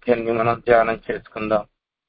వాక్యాన్ని మనం ధ్యానం చేసుకుందాం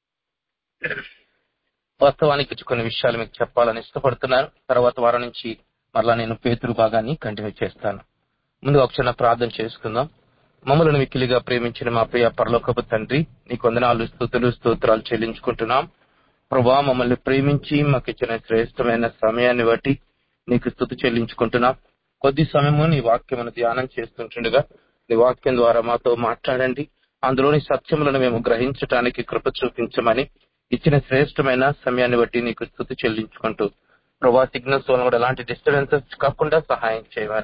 వాస్తవానికి కొన్ని విషయాలు మీకు చెప్పాలని ఇష్టపడుతున్నాను తర్వాత వారం నుంచి మరలా నేను పేతురు భాగాన్ని కంటిన్యూ చేస్తాను ముందు ఒక చిన్న ప్రార్థన చేసుకుందాం మమ్మల్ని మిక్కిలిగా ప్రేమించిన మా ప్రియ పరలోకపు తండ్రి నీకు వందనాలు స్థుతులు స్తోత్రాలు చెల్లించుకుంటున్నాం ప్రభా మమ్మల్ని ప్రేమించి మాకు ఇచ్చిన శ్రేష్టమైన సమయాన్ని బట్టి నీకు స్థుతి చెల్లించుకుంటున్నాం కొద్ది సమయము నీ వాక్యమును ధ్యానం చేస్తుంటుండగా నీ వాక్యం ద్వారా మాతో మాట్లాడండి అందులోని సత్యములను మేము గ్రహించడానికి కృప చూపించమని ఇచ్చిన శ్రేష్టమైన సమయాన్ని బట్టి నీకు స్థుతి చెల్లించుకుంటూ ప్రభా సిగ్నల్స్ వల్ల కూడా ఎలాంటి డిస్టర్బెన్సెస్ కాకుండా సహాయం చేయమని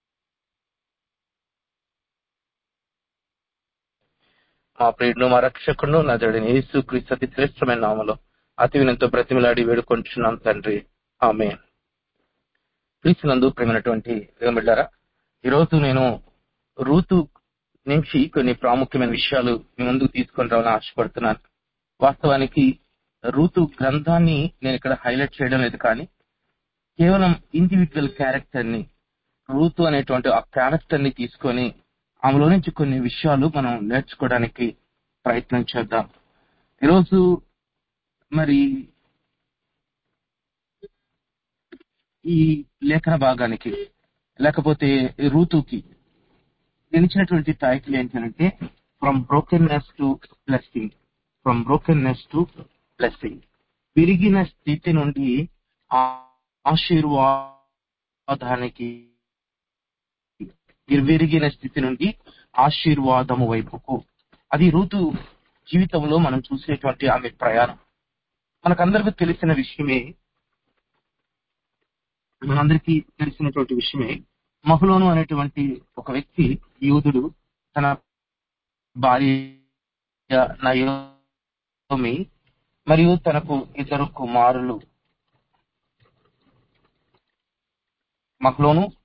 మా ప్రియుడును మా రక్షకుడును నా జడిని యేసు క్రీస్తు అతి శ్రేష్టమైన నామలో అతి వినంతో బ్రతిమిలాడి వేడుకుంటున్నాం తండ్రి ఆమె క్రీస్తునందు ప్రేమైనటువంటి బిడ్డారా ఈరోజు నేను రూతు నుంచి కొన్ని ప్రాముఖ్యమైన విషయాలు మీ ముందుకు తీసుకొని రావాలని ఆశపడుతున్నాను వాస్తవానికి రూతు గ్రంథాన్ని నేను ఇక్కడ హైలైట్ చేయడం లేదు కానీ కేవలం ఇండివిజువల్ క్యారెక్టర్ ని రూతు అనేటువంటి ఆ క్యారెక్టర్ ని తీసుకొని ఆమెలో నుంచి కొన్ని విషయాలు మనం నేర్చుకోవడానికి ప్రయత్నం చేద్దాం ఈరోజు మరి ఈ లేఖన భాగానికి లేకపోతే ఈ రూతుకి నేను ఇచ్చినటువంటి టైటిల్ ఏంటంటే from brokenness to blessing from brokenness to blessing విరిగిన స్థితి నుండి ఆశీర్వాదానికి విరిగిన స్థితి నుండి ఆశీర్వాదము వైపుకు అది ఋతు జీవితంలో మనం చూసేటువంటి ఆమె ప్రయాణం మనకందరికీ తెలిసిన విషయమే మనందరికీ తెలిసినటువంటి విషయమే మహులోను అనేటువంటి ఒక వ్యక్తి యూదుడు తన భార్య నయోమి మరియు తనకు ఇద్దరు కుమారులు మహ్లోను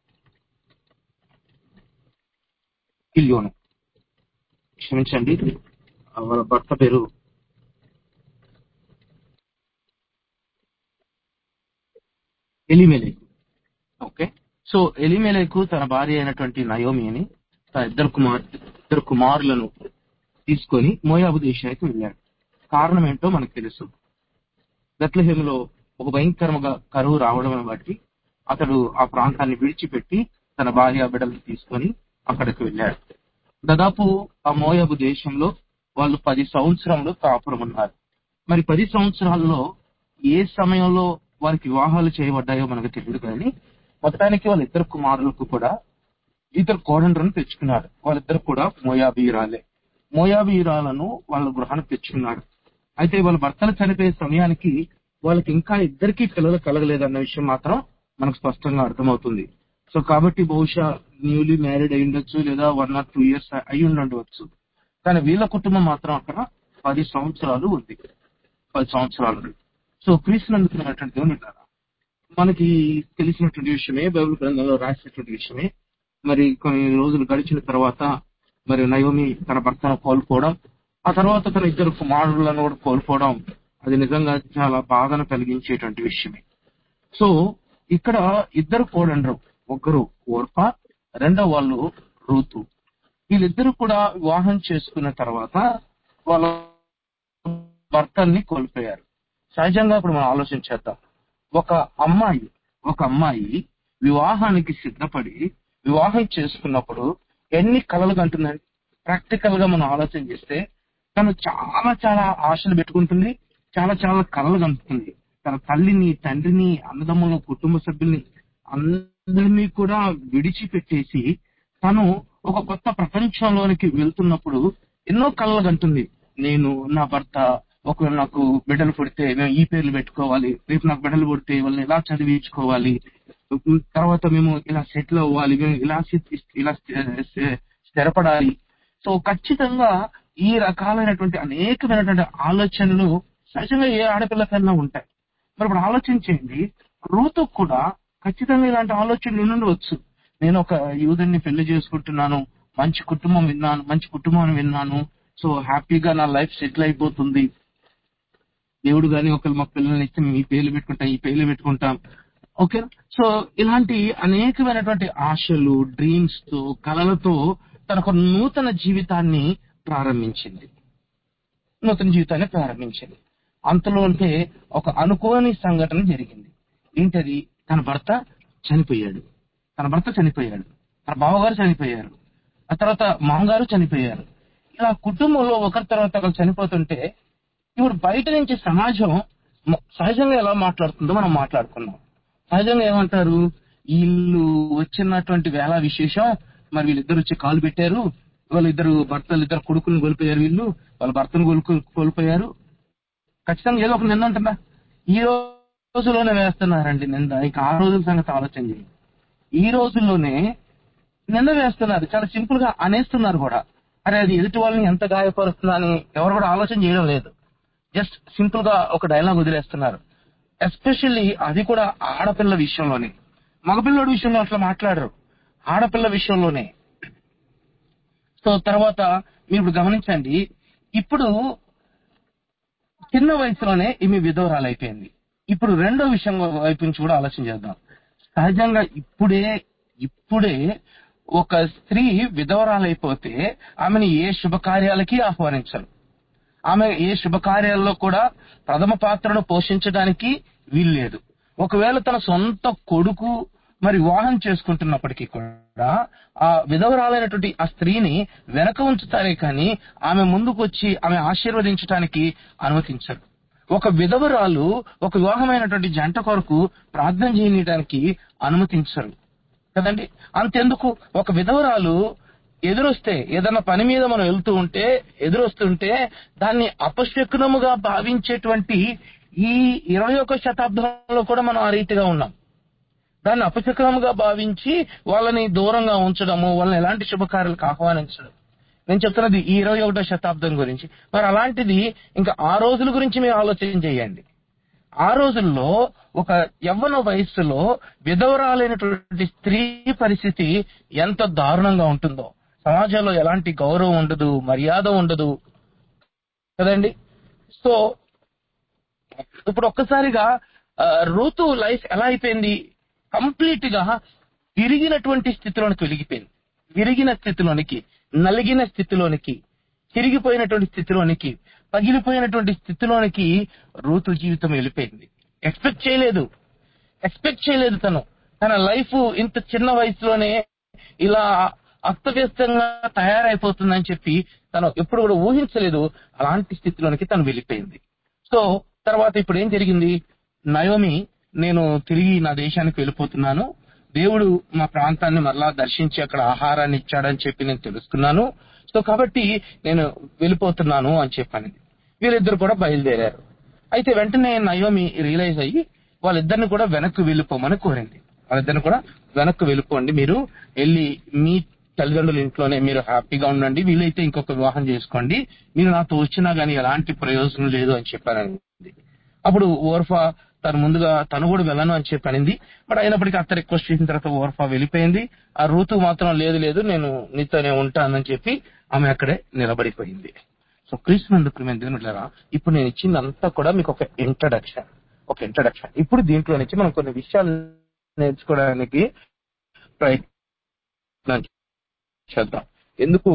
కిల్యోను క్షమించండి వాళ్ళ భర్త పేరు ఎలిమెలేకు ఓకే సో ఎలిమెలేకు తన భార్య అయినటువంటి నయోమిని తన ఇద్దరు కుమార్ ఇద్దరు కుమారులను తీసుకొని మోయాబు దేశానికి వెళ్ళాడు కారణం ఏంటో మనకు తెలుసు బెత్లహేములో ఒక భయంకరముగా కరువు రావడం బట్టి అతడు ఆ ప్రాంతాన్ని విడిచిపెట్టి తన భార్య బిడ్డలను తీసుకొని అక్కడికి వెళ్ళాడు దాదాపు ఆ మోయాబు దేశంలో వాళ్ళు పది సంవత్సరంలో కాపురం ఉన్నారు మరి పది సంవత్సరాల్లో ఏ సమయంలో వారికి వివాహాలు చేయబడ్డాయో మనకు తెలియదు కానీ మొత్తానికి వాళ్ళిద్దరు కుమారులకు కూడా ఇద్దరు కోడండ్రను తెచ్చుకున్నాడు వాళ్ళిద్దరు కూడా మోయాబీరాలే మోయాబీరాలను వాళ్ళ గృహానికి తెచ్చుకున్నాడు అయితే వాళ్ళ భర్తలు చనిపోయే సమయానికి వాళ్ళకి ఇంకా ఇద్దరికి పిల్లలు కలగలేదన్న విషయం మాత్రం మనకు స్పష్టంగా అర్థమవుతుంది సో కాబట్టి బహుశా న్యూలీ మ్యారీడ్ అయి ఉండొచ్చు లేదా వన్ ఆర్ టూ ఇయర్స్ అయి ఉండవచ్చు కానీ వీళ్ళ కుటుంబం మాత్రం అక్కడ పది సంవత్సరాలు ఉంది పది సంవత్సరాలు సో క్రీస్తునందుకున్నటువంటి దేవుని మనకి తెలిసినటువంటి విషయమే బైబిల్ గ్రంథంలో రాసినటువంటి విషయమే మరి కొన్ని రోజులు గడిచిన తర్వాత మరి నయోమి తన భర్తను కోల్పోవడం ఆ తర్వాత తన ఇద్దరు కుమారులను కూడా కోల్పోవడం అది నిజంగా చాలా బాధను కలిగించేటువంటి విషయమే సో ఇక్కడ ఇద్దరు కోడండ్రు ఒకరు ఓర్ప రెండో వాళ్ళు రూతు వీళ్ళిద్దరు కూడా వివాహం చేసుకున్న తర్వాత వాళ్ళ భర్తల్ని కోల్పోయారు సహజంగా ఇప్పుడు మనం ఆలోచించేద్దాం ఒక అమ్మాయి ఒక అమ్మాయి వివాహానికి సిద్ధపడి వివాహం చేసుకున్నప్పుడు ఎన్ని కలలు కంటుందండి ప్రాక్టికల్ గా మనం ఆలోచన చేస్తే తను చాలా చాలా ఆశలు పెట్టుకుంటుంది చాలా చాలా కలలు కంటుంది తన తల్లిని తండ్రిని అన్నదమ్ముల కుటుంబ సభ్యుల్ని అందరినీ కూడా విడిచిపెట్టేసి తను ఒక కొత్త ప్రపంచంలోనికి వెళ్తున్నప్పుడు ఎన్నో కళలు కంటుంది నేను నా భర్త ఒకవేళ నాకు బిడ్డలు పుడితే మేము ఈ పేర్లు పెట్టుకోవాలి రేపు నాకు బిడ్డలు పుడితే వాళ్ళని ఇలా చదివించుకోవాలి తర్వాత మేము ఇలా సెటిల్ అవ్వాలి మేము ఇలా ఇలా స్థిరపడాలి సో ఖచ్చితంగా ఈ రకాలైనటువంటి అనేకమైనటువంటి ఆలోచనలు సహజంగా ఏ ఆడపిల్లకైనా ఉంటాయి మరి ఇప్పుడు ఆలోచించండి రూతు కూడా ఖచ్చితంగా ఇలాంటి ఆలోచనలు ఉండవచ్చు నేను ఒక యూదుని పెళ్లి చేసుకుంటున్నాను మంచి కుటుంబం విన్నాను మంచి కుటుంబం విన్నాను సో హ్యాపీగా నా లైఫ్ సెటిల్ అయిపోతుంది దేవుడు గాని ఒకరు మా పిల్లల్ని ఇస్తే మేము ఈ పేర్లు పెట్టుకుంటాం ఈ పేర్లు పెట్టుకుంటాం ఓకే సో ఇలాంటి అనేకమైనటువంటి ఆశలు డ్రీమ్స్ తో కలలతో తన ఒక నూతన జీవితాన్ని ప్రారంభించింది నూతన జీవితాన్ని ప్రారంభించింది అంతలోనే ఒక అనుకోని సంఘటన జరిగింది ఏంటది తన భర్త చనిపోయాడు తన భర్త చనిపోయాడు తన బావగారు చనిపోయారు ఆ తర్వాత మామగారు చనిపోయారు ఇలా కుటుంబంలో ఒకరి తర్వాత ఒకరు చనిపోతుంటే ఇప్పుడు బయట నుంచి సమాజం మ- సహజంగా ఎలా మాట్లాడుతుందో మనం మాట్లాడుకున్నాం సహజంగా ఏమంటారు వీళ్ళు వచ్చినటువంటి వేళ విశేషం మరి వీళ్ళిద్దరు వచ్చి కాలు పెట్టారు వాళ్ళిద్దరు భర్తలు ఇద్దరు కొడుకుని కోల్పోయారు వీళ్ళు వాళ్ళ భర్తను కోల్పు కోల్పోయారు ఖచ్చితంగా ఏదో ఒక నింద ఉంటుందా ఈ రోజులోనే వేస్తున్నారండి నింద ఇంకా ఆ రోజుల సంగతి ఆలోచన చేయండి ఈ రోజుల్లోనే నింద వేస్తున్నారు చాలా సింపుల్ గా అనేస్తున్నారు కూడా అరే అది ఎదుటి వాళ్ళని ఎంత గాయపరుస్తుందా అని ఎవరు కూడా ఆలోచన చేయడం లేదు జస్ట్ సింపుల్ గా ఒక డైలాగ్ వదిలేస్తున్నారు ఎస్పెషల్లీ అది కూడా ఆడపిల్ల విషయంలోనే మగపిల్లడి విషయంలో అట్లా మాట్లాడరు ఆడపిల్ల విషయంలోనే సో తర్వాత మీరు ఇప్పుడు గమనించండి ఇప్పుడు చిన్న వయసులోనే ఈమె విధవరాలు అయిపోయింది ఇప్పుడు రెండో విషయం వైపు నుంచి కూడా ఆలోచన చేద్దాం సహజంగా ఇప్పుడే ఇప్పుడే ఒక స్త్రీ విధవరాలైపోతే ఆమెను ఏ శుభకార్యాలకి ఆహ్వానించరు ఆమె ఏ శుభకార్యాల్లో కూడా ప్రథమ పాత్రను పోషించడానికి వీల్లేదు ఒకవేళ తన సొంత కొడుకు మరి వివాహం చేసుకుంటున్నప్పటికీ కూడా ఆ విధవరాలైనటువంటి ఆ స్త్రీని వెనక ఉంచుతారే కానీ ఆమె ముందుకు వచ్చి ఆమె ఆశీర్వదించడానికి అనుమతించరు ఒక విధవరాలు ఒక వివాహమైనటువంటి జంట కొరకు ప్రార్థన చేయడానికి అనుమతించరు కదండి అంతెందుకు ఒక విధవరాలు ఎదురొస్తే ఏదైనా పని మీద మనం వెళ్తూ ఉంటే ఎదురొస్తుంటే దాన్ని అపశకునముగా భావించేటువంటి ఈ ఇరవై ఒక శతాబ్దంలో కూడా మనం ఆ రీతిగా ఉన్నాం దాన్ని అపశకునముగా భావించి వాళ్ళని దూరంగా ఉంచడము వాళ్ళని ఎలాంటి శుభకార్యాలకు ఆహ్వానించడం నేను చెప్తున్నది ఈ ఇరవై ఒకటో శతాబ్దం గురించి మరి అలాంటిది ఇంకా ఆ రోజుల గురించి మీరు ఆలోచన చేయండి ఆ రోజుల్లో ఒక యవ్వన వయస్సులో విధవరాలైనటువంటి స్త్రీ పరిస్థితి ఎంత దారుణంగా ఉంటుందో సమాజంలో ఎలాంటి గౌరవం ఉండదు మర్యాద ఉండదు కదండి సో ఇప్పుడు ఒక్కసారిగా ఆ, ఋతు లైఫ్ ఎలా అయిపోయింది కంప్లీట్ గా విరిగినటువంటి స్థితిలోనికి వెలిగిపోయింది విరిగిన స్థితిలోనికి నలిగిన స్థితిలోనికి చిరిగిపోయినటువంటి స్థితిలోనికి పగిలిపోయినటువంటి స్థితిలోనికి ఋతు జీవితం వెళ్ళిపోయింది ఎక్స్పెక్ట్ చేయలేదు ఎక్స్పెక్ట్ చేయలేదు తను తన లైఫ్ ఇంత చిన్న వయసులోనే ఇలా అస్తవ్యస్తంగా తయారైపోతుందని చెప్పి తను ఎప్పుడు కూడా ఊహించలేదు అలాంటి స్థితిలోనికి తను వెళ్ళిపోయింది సో తర్వాత ఇప్పుడు ఏం జరిగింది నయోమి నేను తిరిగి నా దేశానికి వెళ్ళిపోతున్నాను దేవుడు మా ప్రాంతాన్ని మరలా దర్శించి అక్కడ ఆహారాన్ని ఇచ్చాడని చెప్పి నేను తెలుసుకున్నాను సో కాబట్టి నేను వెళ్ళిపోతున్నాను అని చెప్పాను వీళ్ళిద్దరు కూడా బయలుదేరారు అయితే వెంటనే నయోమి రియలైజ్ అయ్యి వాళ్ళిద్దరిని కూడా వెనక్కి వెళ్ళిపోమని కోరింది వాళ్ళిద్దరిని కూడా వెనక్కి వెళ్ళిపోండి మీరు వెళ్ళి మీ తల్లిదండ్రుల ఇంట్లోనే మీరు హ్యాపీగా ఉండండి వీలైతే ఇంకొక వివాహం చేసుకోండి మీరు నాతో వచ్చినా గానీ ఎలాంటి ప్రయోజనం లేదు అని చెప్పానండి అప్పుడు ఓర్ఫా తను ముందుగా తను కూడా వెళ్ళను అని చెప్పి అనింది బట్ అయినప్పటికీ అత్త రిక్వెస్ట్ చేసిన తర్వాత ఓర్ఫా వెళ్ళిపోయింది ఆ ఋతు మాత్రం లేదు లేదు నేను నీతోనే ఉంటానని చెప్పి ఆమె అక్కడే నిలబడిపోయింది సో క్రీస్తునందు ప్రేమ దేవునులారా ఇప్పుడు నేను ఇచ్చిందంతా కూడా మీకు ఒక ఇంట్రడక్షన్ ఒక ఇంట్రడక్షన్ ఇప్పుడు దీంట్లో నుంచి మనం కొన్ని విషయాలు నేర్చుకోవడానికి ప్రయత్నం చేద్దాం ఎందుకు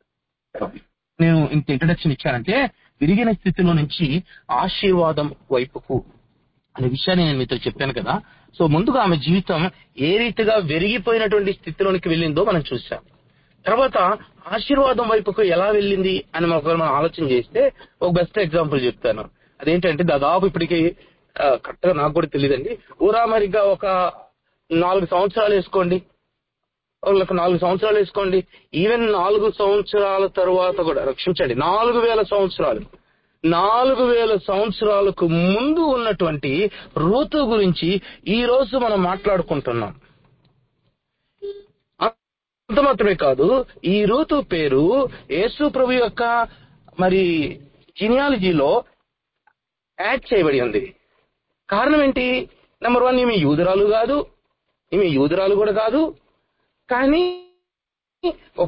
నేను ఇంత ఇంట్రడక్షన్ ఇచ్చానంటే విరిగిన స్థితిలో నుంచి ఆశీర్వాదం వైపుకు అనే విషయాన్ని నేను మీతో చెప్పాను కదా సో ముందుగా ఆమె జీవితం ఏ రీతిగా విరిగిపోయినటువంటి స్థితిలోనికి వెళ్ళిందో మనం చూసాం తర్వాత ఆశీర్వాదం వైపుకు ఎలా వెళ్ళింది అని మనం ఒకవేళ మనం ఆలోచన చేస్తే ఒక బెస్ట్ ఎగ్జాంపుల్ చెప్తాను అదేంటంటే దాదాపు ఇప్పటికి కరెక్ట్ గా నాకు కూడా తెలియదండి ఊరామరిగా ఒక నాలుగు సంవత్సరాలు వేసుకోండి వాళ్ళకి నాలుగు సంవత్సరాలు వేసుకోండి ఈవెన్ నాలుగు సంవత్సరాల తర్వాత కూడా రక్షించండి నాలుగు వేల సంవత్సరాలు నాలుగు వేల సంవత్సరాలకు ముందు ఉన్నటువంటి ఋతు గురించి ఈ రోజు మనం మాట్లాడుకుంటున్నాం అంత మాత్రమే కాదు ఈ ఋతు పేరు యేసు ప్రభు యొక్క మరి జినియాలజీలో యాడ్ చేయబడి ఉంది కారణం ఏంటి నెంబర్ వన్ ఈమె యూదురాలు కాదు ఈమె యూదురాలు కూడా కాదు కానీ ఒక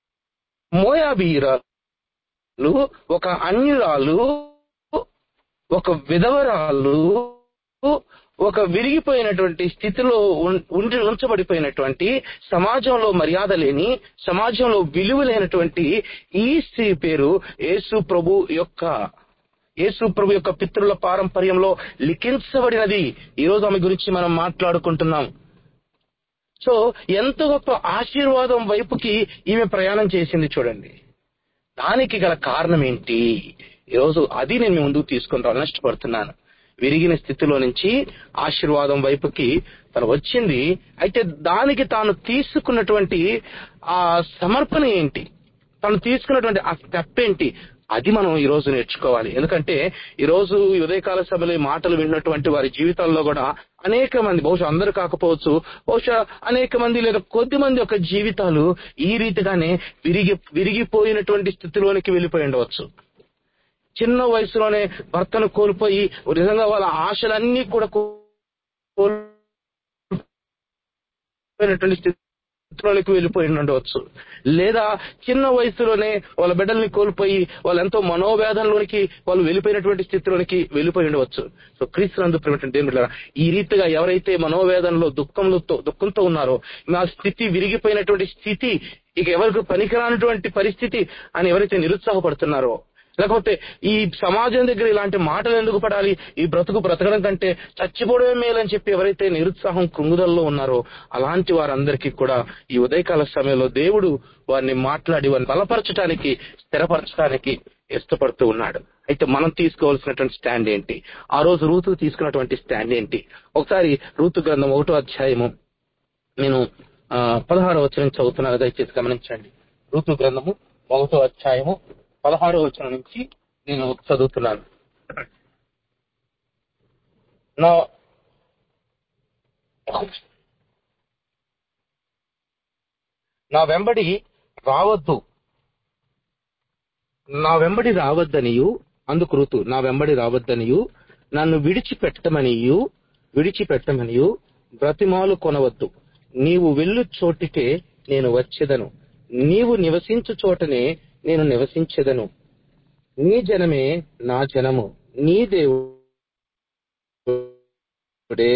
మోయాబీరాలు ఒక అన్యురాలు ఒక విధవరాలు ఒక విరిగిపోయినటువంటి స్థితిలో ఉం- ఉండి ఉంచబడిపోయినటువంటి సమాజంలో మర్యాద లేని సమాజంలో విలువ లేనటువంటి ఈ స్త్రీ పేరు యేసు ప్రభు యొక్క యేసు ప్రభు యొక్క పితృల పారంపర్యంలో లిఖించబడినది ఈ రోజు ఆమె గురించి మనం మాట్లాడుకుంటున్నాం సో ఎంత గొప్ప ఆశీర్వాదం వైపుకి ఈమె ప్రయాణం చేసింది చూడండి దానికి గల కారణం ఏంటి ఈరోజు అది నేను మీ ముందుకు తీసుకుని రావాలని ఇష్టపడుతున్నాను విరిగిన స్థితిలో నుంచి ఆశీర్వాదం వైపుకి తను వచ్చింది అయితే దానికి తాను తీసుకున్నటువంటి ఆ సమర్పణ ఏంటి తను తీసుకున్నటువంటి ఆ స్టెప్ ఏంటి అది మనం ఈ రోజు నేర్చుకోవాలి ఎందుకంటే ఈ రోజు ఈ ఉదయకాల సభలో ఈ మాటలు విన్నటువంటి వారి జీవితాల్లో కూడా అనేక మంది బహుశా అందరూ కాకపోవచ్చు బహుశా అనేక మంది లేదా కొద్ది మంది యొక్క జీవితాలు ఈ రీతిగానే విరిగి విరిగిపోయినటువంటి స్థితిలోనికి వెళ్ళిపోయి ఉండవచ్చు చిన్న వయసులోనే భర్తను కోల్పోయి నిజంగా వాళ్ళ ఆశలన్నీ కూడా కోల్పోయినటువంటి స్థితిలోనికి వెళ్ళిపోయి ఉండవచ్చు లేదా చిన్న వయసులోనే వాళ్ళ బిడ్డల్ని కోల్పోయి వాళ్ళు ఎంతో మనోవేదనలోనికి వాళ్ళు వెళ్ళిపోయినటువంటి స్థితిలోనికి వెళ్ళిపోయి ఉండవచ్చు సో క్రీస్తునందు ప్రేమటువంటి దేవుని బిడ్డలారా, ఈ రీతిగా ఎవరైతే మనోవేదనలో దుఃఖంలో దుఃఖంతో ఉన్నారో నా స్థితి విరిగిపోయినటువంటి స్థితి ఇక ఎవరికి పనికిరానటువంటి పరిస్థితి అని ఎవరైతే నిరుత్సాహపడుతున్నారో లేకపోతే ఈ సమాజం దగ్గర ఇలాంటి మాటలు ఎందుకు పడాలి ఈ బ్రతుకు బ్రతకడం కంటే చచ్చిపోవడమే మేలని చెప్పి ఎవరైతే నిరుత్సాహం కృంగుదల్లో ఉన్నారో అలాంటి వారందరికీ కూడా ఈ ఉదయకాల సమయంలో దేవుడు వారిని మాట్లాడి వారిని బలపరచడానికి స్థిరపరచడానికి ఇష్టపడుతూ ఉన్నాడు అయితే మనం తీసుకోవాల్సినటువంటి స్టాండ్ ఏంటి ఆ రోజు రూతు తీసుకున్నటువంటి స్టాండ్ ఏంటి ఒకసారి రూతు గ్రంథం ఒకటో అధ్యాయము నేను ఆ, పదహారో వచనం చదువుతున్నాను దయచేసి గమనించండి ఋతు గ్రంథము ఒకటో అధ్యాయము పదహారో వచనం నుంచి నేను చదువుతున్నాను నా నా వెంబడి రావద్దు నా వెంబడి రావద్దనియు అందుకు ఋతు నా వెంబడి రావద్దనియు నన్ను విడిచిపెట్టమనియు విడిచిపెట్టమనియు బ్రతిమాలు కొనవద్దు నీవు వెళ్ళు చోటికే నేను వచ్చేదను నీవు నివసించు చోటనే నేను నివసించెదను నీ జనమే నా జనము నీ దేవుడే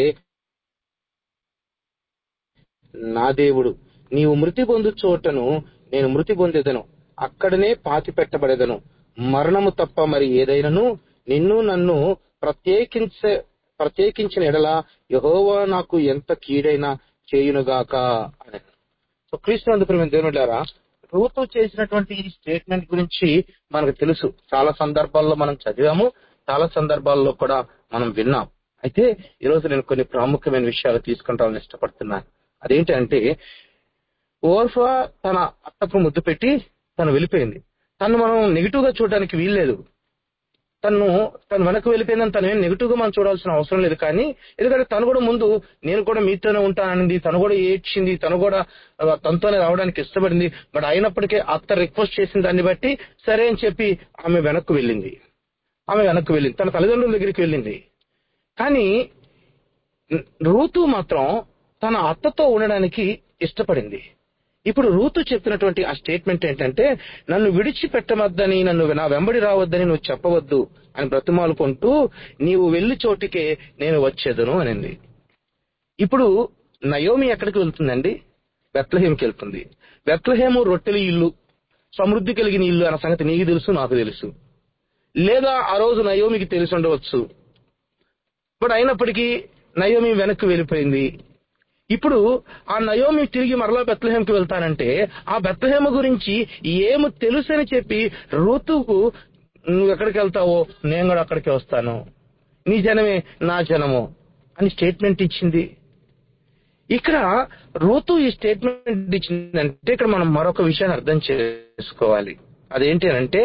నా దేవుడు నీవు మృతి పొందు చోటను నేను మృతి పొందేదను అక్కడనే పాతి పెట్టబడేదను మరణము తప్ప మరి ఏదైనను నిన్ను నన్ను ప్రత్యేకించ ప్రత్యేకించిన ఎడల యహోవా నాకు ఎంత కీడైనా చేయునుగాక అని సో క్రీస్తునందు ప్రేమ దేవునులారా రూతు చేసినటువంటి ఈ స్టేట్మెంట్ గురించి మనకు తెలుసు చాలా సందర్భాల్లో మనం చదివాము చాలా సందర్భాల్లో కూడా మనం విన్నాం అయితే ఈరోజు నేను కొన్ని ప్రాముఖ్యమైన విషయాలు తీసుకుంటామని ఇష్టపడుతున్నాను అదేంటంటే ఓర్ఫా తన అత్తకు ముద్దు పెట్టి తను వెళ్ళిపోయింది తను మనం నెగిటివ్ గా చూడడానికి వీల్లేదు తను తను వెనక్కి వెళ్ళిపోయిందని తను ఏం నెగిటివ్ గా మనం చూడాల్సిన అవసరం లేదు కానీ ఎందుకంటే తను కూడా ముందు నేను కూడా మీతోనే ఉంటాననింది తను కూడా ఏడ్చింది తను కూడా ఆ, తనతోనే రావడానికి ఇష్టపడింది బట్ అయినప్పటికీ అత్త రిక్వెస్ట్ చేసిన దాన్ని బట్టి సరే అని చెప్పి ఆమె వెనక్కి వెళ్ళింది ఆమె వెనక్కి వెళ్ళింది తన తల్లిదండ్రుల దగ్గరికి వెళ్ళింది కానీ రూతు మాత్రం తన అత్తతో ఉండడానికి ఇష్టపడింది ఇప్పుడు రూతు చెప్పినటువంటి ఆ స్టేట్మెంట్ ఏంటంటే నన్ను విడిచిపెట్టవద్దని నన్ను నా వెంబడి రావద్దని నువ్వు చెప్పవద్దు అని బ్రతిమాలుకుంటూ నీవు వెళ్లి చోటికే నేను వచ్చేదను అనింది ఇప్పుడు నయోమి ఎక్కడికి వెళ్తుందండి బెత్లహేమ్కి వెళ్తుంది బెత్లహేము రొట్టెల ఇల్లు సమృద్ధి కలిగిన ఇల్లు అన్న సంగతి నీకు తెలుసు నాకు తెలుసు లేదా ఆ రోజు నయోమికి తెలిసి ఉండవచ్చు బట్ అయినప్పటికీ నయోమి వెనక్కి వెళ్ళిపోయింది ఇప్పుడు ఆ నయోమి తిరిగి మరలా బెత్లహేమ్కి వెళ్తానంటే ఆ బెత్లహేమ గురించి ఏమి తెలుసని చెప్పి ఋతువుకు నువ్వు ఎక్కడికి వెళ్తావో నేను కూడా అక్కడికి వస్తాను నీ జనమే నా జనము అని స్టేట్మెంట్ ఇచ్చింది ఇక్కడ ఋతు ఈ స్టేట్మెంట్ ఇచ్చిందంటే ఇక్కడ మనం మరొక విషయాన్ని అర్థం చేసుకోవాలి అదేంటి అంటే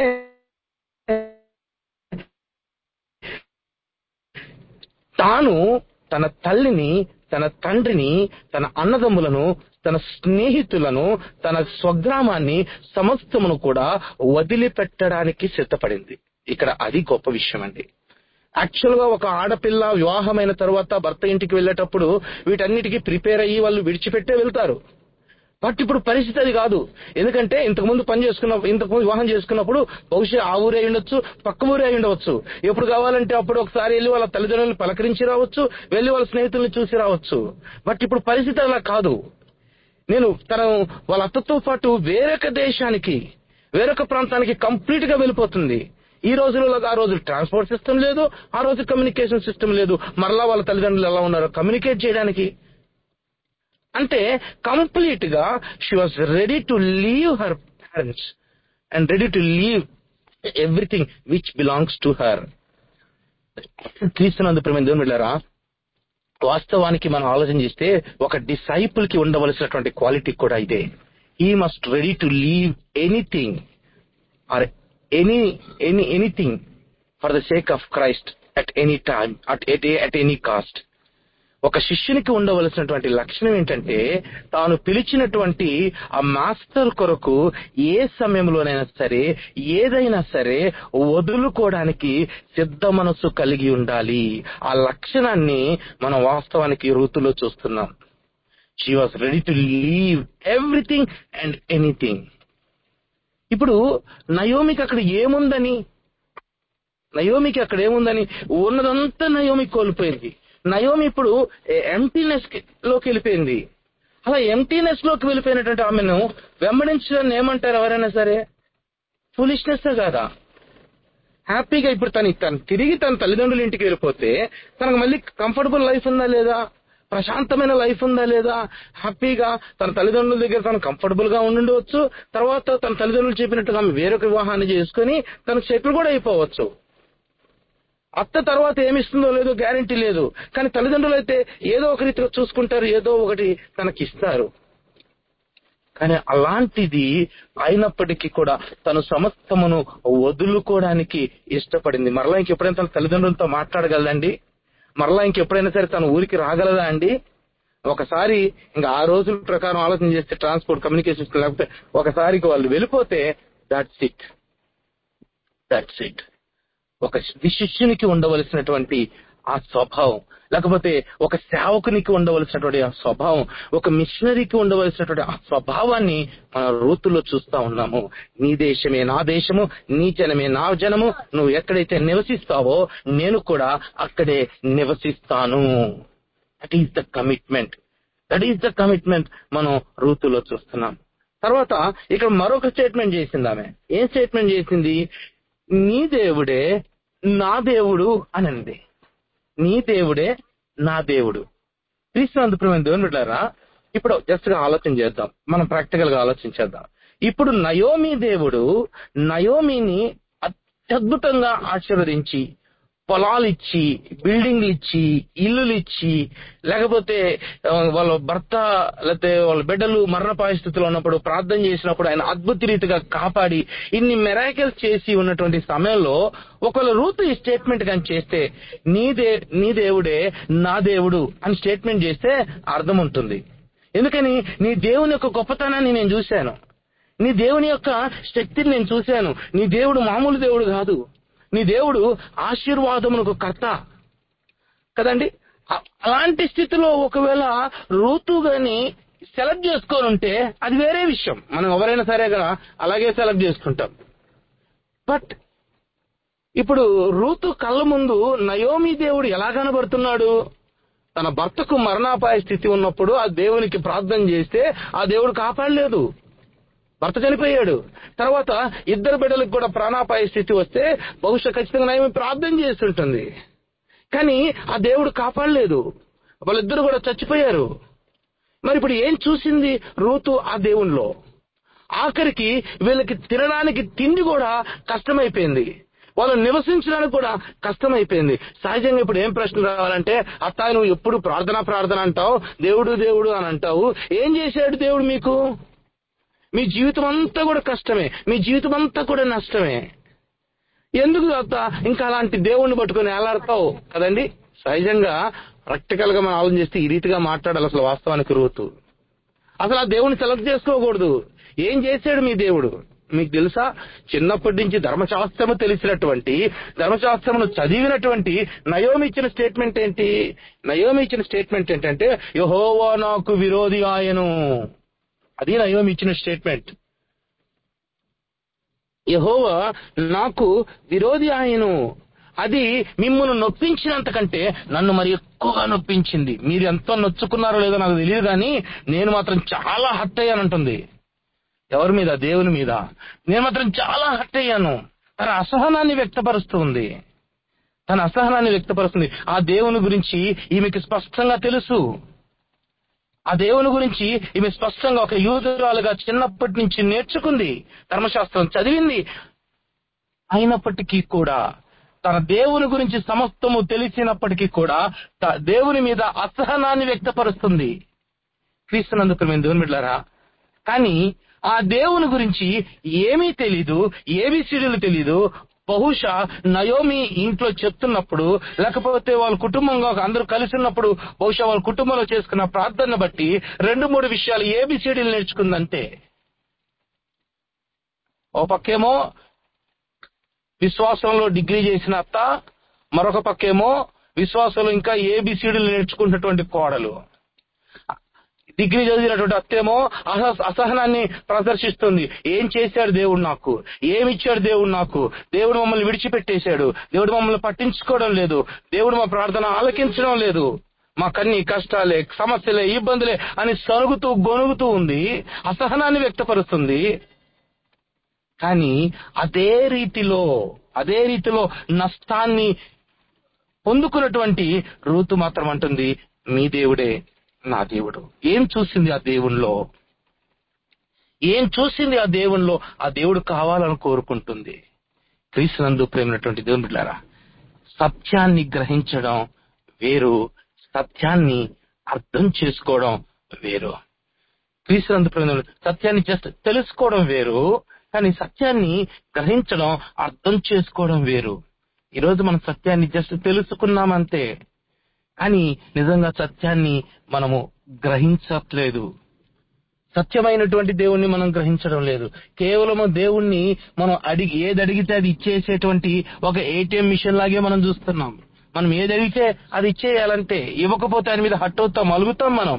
తాను తన తల్లిని తన తండ్రిని తన అన్నదమ్ములను తన స్నేహితులను తన స్వగ్రామాన్ని సమస్తమును కూడా వదిలిపెట్టడానికి సిద్ధపడింది ఇక్కడ అది గొప్ప విషయం అండి యాక్చువల్ గా ఒక ఆడపిల్ల వివాహమైన తర్వాత భర్త ఇంటికి వెళ్ళేటప్పుడు వీటన్నిటికీ ప్రిపేర్ అయ్యి వాళ్ళు విడిచిపెట్టే వెళ్తారు బట్ ఇప్పుడు పరిస్థితి అది కాదు ఎందుకంటే ఇంతకుముందు పని చేసుకున్న ఇంతకుముందు వివాహం చేసుకున్నప్పుడు బహుశా ఆ ఊరే అయి ఉండొచ్చు పక్క ఊరే అయి ఉండవచ్చు ఎప్పుడు కావాలంటే అప్పుడు ఒకసారి వెళ్ళి వాళ్ళ తల్లిదండ్రులను పలకరించి రావచ్చు వెళ్ళి వాళ్ళ స్నేహితుల్ని చూసి రావచ్చు బట్ ఇప్పుడు పరిస్థితి అలా కాదు నేను తన వాళ్ళ అత్తతో పాటు వేరొక దేశానికి వేరొక ప్రాంతానికి కంప్లీట్ గా వెళ్ళిపోతుంది ఈ రోజులలో ఆ రోజు ట్రాన్స్పోర్ట్ సిస్టమ్ లేదు ఆ రోజు కమ్యూనికేషన్ సిస్టమ్ లేదు మరలా వాళ్ళ తల్లిదండ్రులు ఎలా ఉన్నారో కమ్యూనికేట్ చేయడానికి అంటే కంప్లీట్ గా she was ready to leave her parents and ready to leave everything which belongs to her క్రీస్తునందు ప్రేమ దేవుని వెళ్ళారా వాస్తవానికి మనం ఆలోచన చేస్తే ఒక డిసైపుల్ కి ఉండవలసినటువంటి క్వాలిటీ కూడా ఇదే he must ready to leave anything or any any anything for the sake of Christ at any time at at any cost ఒక శిష్యునికి ఉండవలసినటువంటి లక్షణం ఏంటంటే తాను పిలిచినటువంటి ఆ మాస్టర్ కొరకు ఏ సమయంలోనైనా సరే ఏదైనా సరే వదులుకోవడానికి సిద్ధ మనసు కలిగి ఉండాలి ఆ లక్షణాన్ని మనం వాస్తవానికి ఋతులో చూస్తున్నాం she was ready to leave everything and anything ఇప్పుడు నయోమికి అక్కడ ఏముందని నయోమికి అక్కడ ఏముందని ఉన్నదంతా నయోమి కోల్పోయింది నయోమి ఇప్పుడు ఎంటీనెస్ లోకి వెళ్ళిపోయింది అలా ఎంటీనెస్ లోకి వెళ్ళిపోయినటువంటి ఆమెను వెంబడించడాన్ని ఏమంటారు ఎవరైనా సరే ఫులిష్నెస్ కాదా హ్యాపీగా ఇప్పుడు తను తను తిరిగి తన తల్లిదండ్రుల ఇంటికి వెళ్ళిపోతే తనకు మళ్ళీ కంఫర్టబుల్ లైఫ్ ఉందా లేదా ప్రశాంతమైన లైఫ్ ఉందా లేదా హ్యాపీగా తన తల్లిదండ్రుల దగ్గర తను కంఫర్టబుల్ గా ఉండుండవచ్చు తర్వాత తన తల్లిదండ్రులు చెప్పినట్టుగా ఆమె వేరొక వివాహాన్ని చేసుకుని తనకు సెటిల్ కూడా అయిపోవచ్చు అత్త తర్వాత ఏమిస్తుందో లేదో గ్యారంటీ లేదు కానీ తల్లిదండ్రులు అయితే ఏదో ఒక రీతిలో చూసుకుంటారు ఏదో ఒకటి తనకి ఇస్తారు కానీ అలాంటిది అయినప్పటికీ కూడా తను సమస్తమును వదులుకోవడానికి ఇష్టపడింది మరలా ఇంకెప్పుడైనా తన తల్లిదండ్రులతో మాట్లాడగలదండి మరలా ఇంకెప్పుడైనా సరే తన ఊరికి రాగలదా అండి ఒకసారి ఇంకా ఆ రోజుల ప్రకారం ఆలోచన చేస్తే ట్రాన్స్పోర్ట్ కమ్యూనికేషన్ లేకపోతే ఒకసారికి వాళ్ళు వెళ్ళిపోతే దాట్స్ ఇట్ దాట్స్ ఇట్ ఒక శిష్యునికి ఉండవలసినటువంటి ఆ స్వభావం లేకపోతే ఒక సేవకునికి ఉండవలసినటువంటి ఆ స్వభావం ఒక మిషనరీకి ఉండవలసినటువంటి ఆ స్వభావాన్ని మన రూతుల్లో చూస్తా ఉన్నాము నీ దేశమే నా దేశము నీ జనమే నా జనము నువ్వు ఎక్కడైతే నివసిస్తావో నేను కూడా అక్కడే నివసిస్తాను that is the commitment that is the commitment మనం రూతులో చూస్తున్నాం తర్వాత ఇక్కడ మరొక స్టేట్మెంట్ చేసింది ఆమె ఏం స్టేట్మెంట్ చేసింది నీ దేవుడే నా దేవుడు అని అంది నీ దేవుడే నా దేవుడు క్రీస్తునందుప్రమైన దేవుని బిడ్డారా ఇప్పుడు జస్ట్ గా ఆలోచన చేద్దాం మనం ప్రాక్టికల్ గా ఆలోచించేద్దాం ఇప్పుడు నయోమి దేవుడు నయోమిని అత్యద్భుతంగా ఆశీర్వదించి పొలాలు ఇచ్చి బిల్డింగ్లు ఇచ్చి ఇల్లులు ఇచ్చి లేకపోతే ఆ, వాళ్ళ భర్త లేకపోతే వాళ్ళ బిడ్డలు మరణ పరిస్థితిలో ఉన్నప్పుడు ప్రార్థన చేసినప్పుడు ఆయన అద్భుత రీతిగా కాపాడి ఇన్ని మెరాకిల్స్ చేసి ఉన్నటువంటి సమయంలో ఒకవేళ రూతు ఈ స్టేట్మెంట్ కానీ చేస్తే నీ దే నీ దేవుడే నా దేవుడు అని స్టేట్మెంట్ చేస్తే అర్థం ఉంటుంది ఎందుకని నీ దేవుని యొక్క గొప్పతనాన్ని నేను చూశాను నీ దేవుని యొక్క శక్తిని నేను చూశాను నీ దేవుడు మామూలు దేవుడు కాదు నీ దేవుడు ఆశీర్వాదమునకు కర్త కదండి అ- అలాంటి స్థితిలో ఒకవేళ రూతు గాని సెలెక్ట్ చేసుకొని ఉంటే అది వేరే విషయం మనం ఎవరైనా సరే కదా అలాగే సెలెక్ట్ చేసుకుంటాం బట్ ఇప్పుడు రూతు కళ్ళ ముందు నయోమి దేవుడు ఎలా కనబడుతున్నాడు తన భర్తకు మరణాపాయ స్థితి ఉన్నప్పుడు ఆ దేవునికి ప్రార్థన చేస్తే ఆ దేవుడు కాపాడలేదు భర్త చనిపోయాడు తర్వాత ఇద్దరు బిడ్డలకు కూడా ప్రాణాపాయ స్థితి వస్తే బహుశా ఖచ్చితంగా నయం ప్రార్థన చేస్తుంటుంది కానీ ఆ దేవుడు కాపాడలేదు వాళ్ళిద్దరు కూడా చచ్చిపోయారు మరి ఇప్పుడు ఏం చూసింది రూతు ఆ దేవునిలో ఆఖరికి వీళ్ళకి తినడానికి తిండి కూడా కష్టమైపోయింది వాళ్ళు నివసించడానికి కూడా కష్టమైపోయింది సహజంగా ఇప్పుడు ఏం ప్రశ్న రావాలంటే అత్త నువ్వు ఎప్పుడు ప్రార్థన ప్రార్థన అంటావు దేవుడు దేవుడు అని అంటావు ఏం చేశాడు దేవుడు మీకు మీ జీవితం అంతా కూడా కష్టమే మీ జీవితం అంతా కూడా నష్టమే ఎందుకు అత్త ఇంకా అలాంటి దేవుణ్ణి పట్టుకొని ఎలాడతావు కదండి సహజంగా ప్రాక్టికల్ గా మనం ఆలోచన చేస్తే ఈ రీతిగా మాట్లాడాలి అసలు వాస్తవానికి రూతు అసలు ఆ దేవుని సెలెక్ట్ చేసుకోకూడదు ఏం చేశాడు మీ దేవుడు మీకు తెలుసా చిన్నప్పటి నుంచి ధర్మశాస్త్రము తెలిసినటువంటి ధర్మశాస్త్రమును చదివినటువంటి నయోమి ఇచ్చిన స్టేట్మెంట్ ఏంటి నయోమి ఇచ్చిన స్టేట్మెంట్ ఏంటంటే యహోవా నాకు విరోధి ఆయను అది నయోమి ఇచ్చిన స్టేట్మెంట్ యహోవా నాకు విరోధి ఆయను అది మిమ్మల్ని నొప్పించినంత కంటే నన్ను మరి ఎక్కువగా నొప్పించింది మీరు ఎంతో నొచ్చుకున్నారో లేదో నాకు తెలియదు కానీ నేను మాత్రం చాలా హట్ అయ్యానంటుంది ఎవరి మీద దేవుని మీద నేను మాత్రం చాలా హట్ అయ్యాను తన అసహనాన్ని వ్యక్తపరుస్తూ ఉంది తన అసహనాన్ని వ్యక్తపరుస్తుంది ఆ దేవుని గురించి ఈమెకి స్పష్టంగా తెలుసు ఆ దేవుని గురించి ఈమె స్పష్టంగా ఒక యూదురాలుగా చిన్నప్పటి నుంచి నేర్చుకుంది ధర్మశాస్త్రం చదివింది అయినప్పటికీ కూడా తన దేవుని గురించి సమస్తము తెలిసినప్పటికీ కూడా త- దేవుని మీద అసహనాన్ని వ్యక్తపరుస్తుంది క్రీస్తునందుకు మేము దేవుని బిడ్డలారా కానీ ఆ దేవుని గురించి ఏమీ తెలీదు ఏబిసిడీలు తెలీదు బహుశా నయోమి ఇంట్లో చెప్తున్నప్పుడు లేకపోతే వాళ్ళ కుటుంబంగా అందరూ కలిసి ఉన్నప్పుడు బహుశా వాళ్ళ కుటుంబంలో చేసుకున్న ప్రార్థన బట్టి రెండు మూడు విషయాలు ఏబిసిడీలు నేర్చుకుందంటే ఓ పక్కేమో విశ్వాసంలో డిగ్రీ చేసిన అత్త మరొక పక్కేమో విశ్వాసంలో ఇంకా ఏబిసిడీలు నేర్చుకున్నటువంటి కోడలు డిగ్రీ చదివినటువంటి అత్తేమో అస- అసహనాన్ని ప్రదర్శిస్తుంది ఏం చేశాడు దేవుడు నాకు ఏమిచ్చాడు దేవుడు నాకు దేవుడు మమ్మల్ని విడిచిపెట్టేశాడు దేవుడు మమ్మల్ని పట్టించుకోవడం లేదు దేవుడు మా ప్రార్థన ఆలకించడం లేదు మాకన్ని కష్టాలే సమస్యలే ఇబ్బందులే అని సరుగుతూ గొనుగుతూ ఉంది అసహనాన్ని వ్యక్తపరుస్తుంది కానీ అదే రీతిలో అదే రీతిలో నష్టాన్ని పొందుకున్నటువంటి రూతు మాత్రం అంటుంది మీ దేవుడే నా దేవుడు ఏం చూసింది ఆ దేవునిలో ఏం చూసింది ఆ దేవునిలో ఆ దేవుడు కావాలని కోరుకుంటుంది క్రీస్తునందు ప్రేమైనటువంటి దేవుని బిడ్డారా సత్యాన్ని గ్రహించడం వేరు సత్యాన్ని అర్థం చేసుకోవడం వేరు క్రీస్తునందు ప్రేమ సత్యాన్ని జస్ట్ తెలుసుకోవడం వేరు కానీ సత్యాన్ని గ్రహించడం అర్థం చేసుకోవడం వేరు ఈరోజు మనం సత్యాన్ని జస్ట్ తెలుసుకున్నామంతే కానీ నిజంగా సత్యాన్ని మనము గ్రహించట్లేదు సత్యమైనటువంటి దేవుణ్ణి మనం గ్రహించడం లేదు కేవలము దేవుణ్ణి మనం అడిగి ఏది అడిగితే అది ఇచ్చేసేటువంటి ఒక ఏటీఎం మిషన్ లాగే మనం చూస్తున్నాం మనం ఏది అడిగితే అది ఇచ్చేయాలంటే ఇవ్వకపోతే ఆయన మీద హట్ అవుతాం అలుగుతాం మనం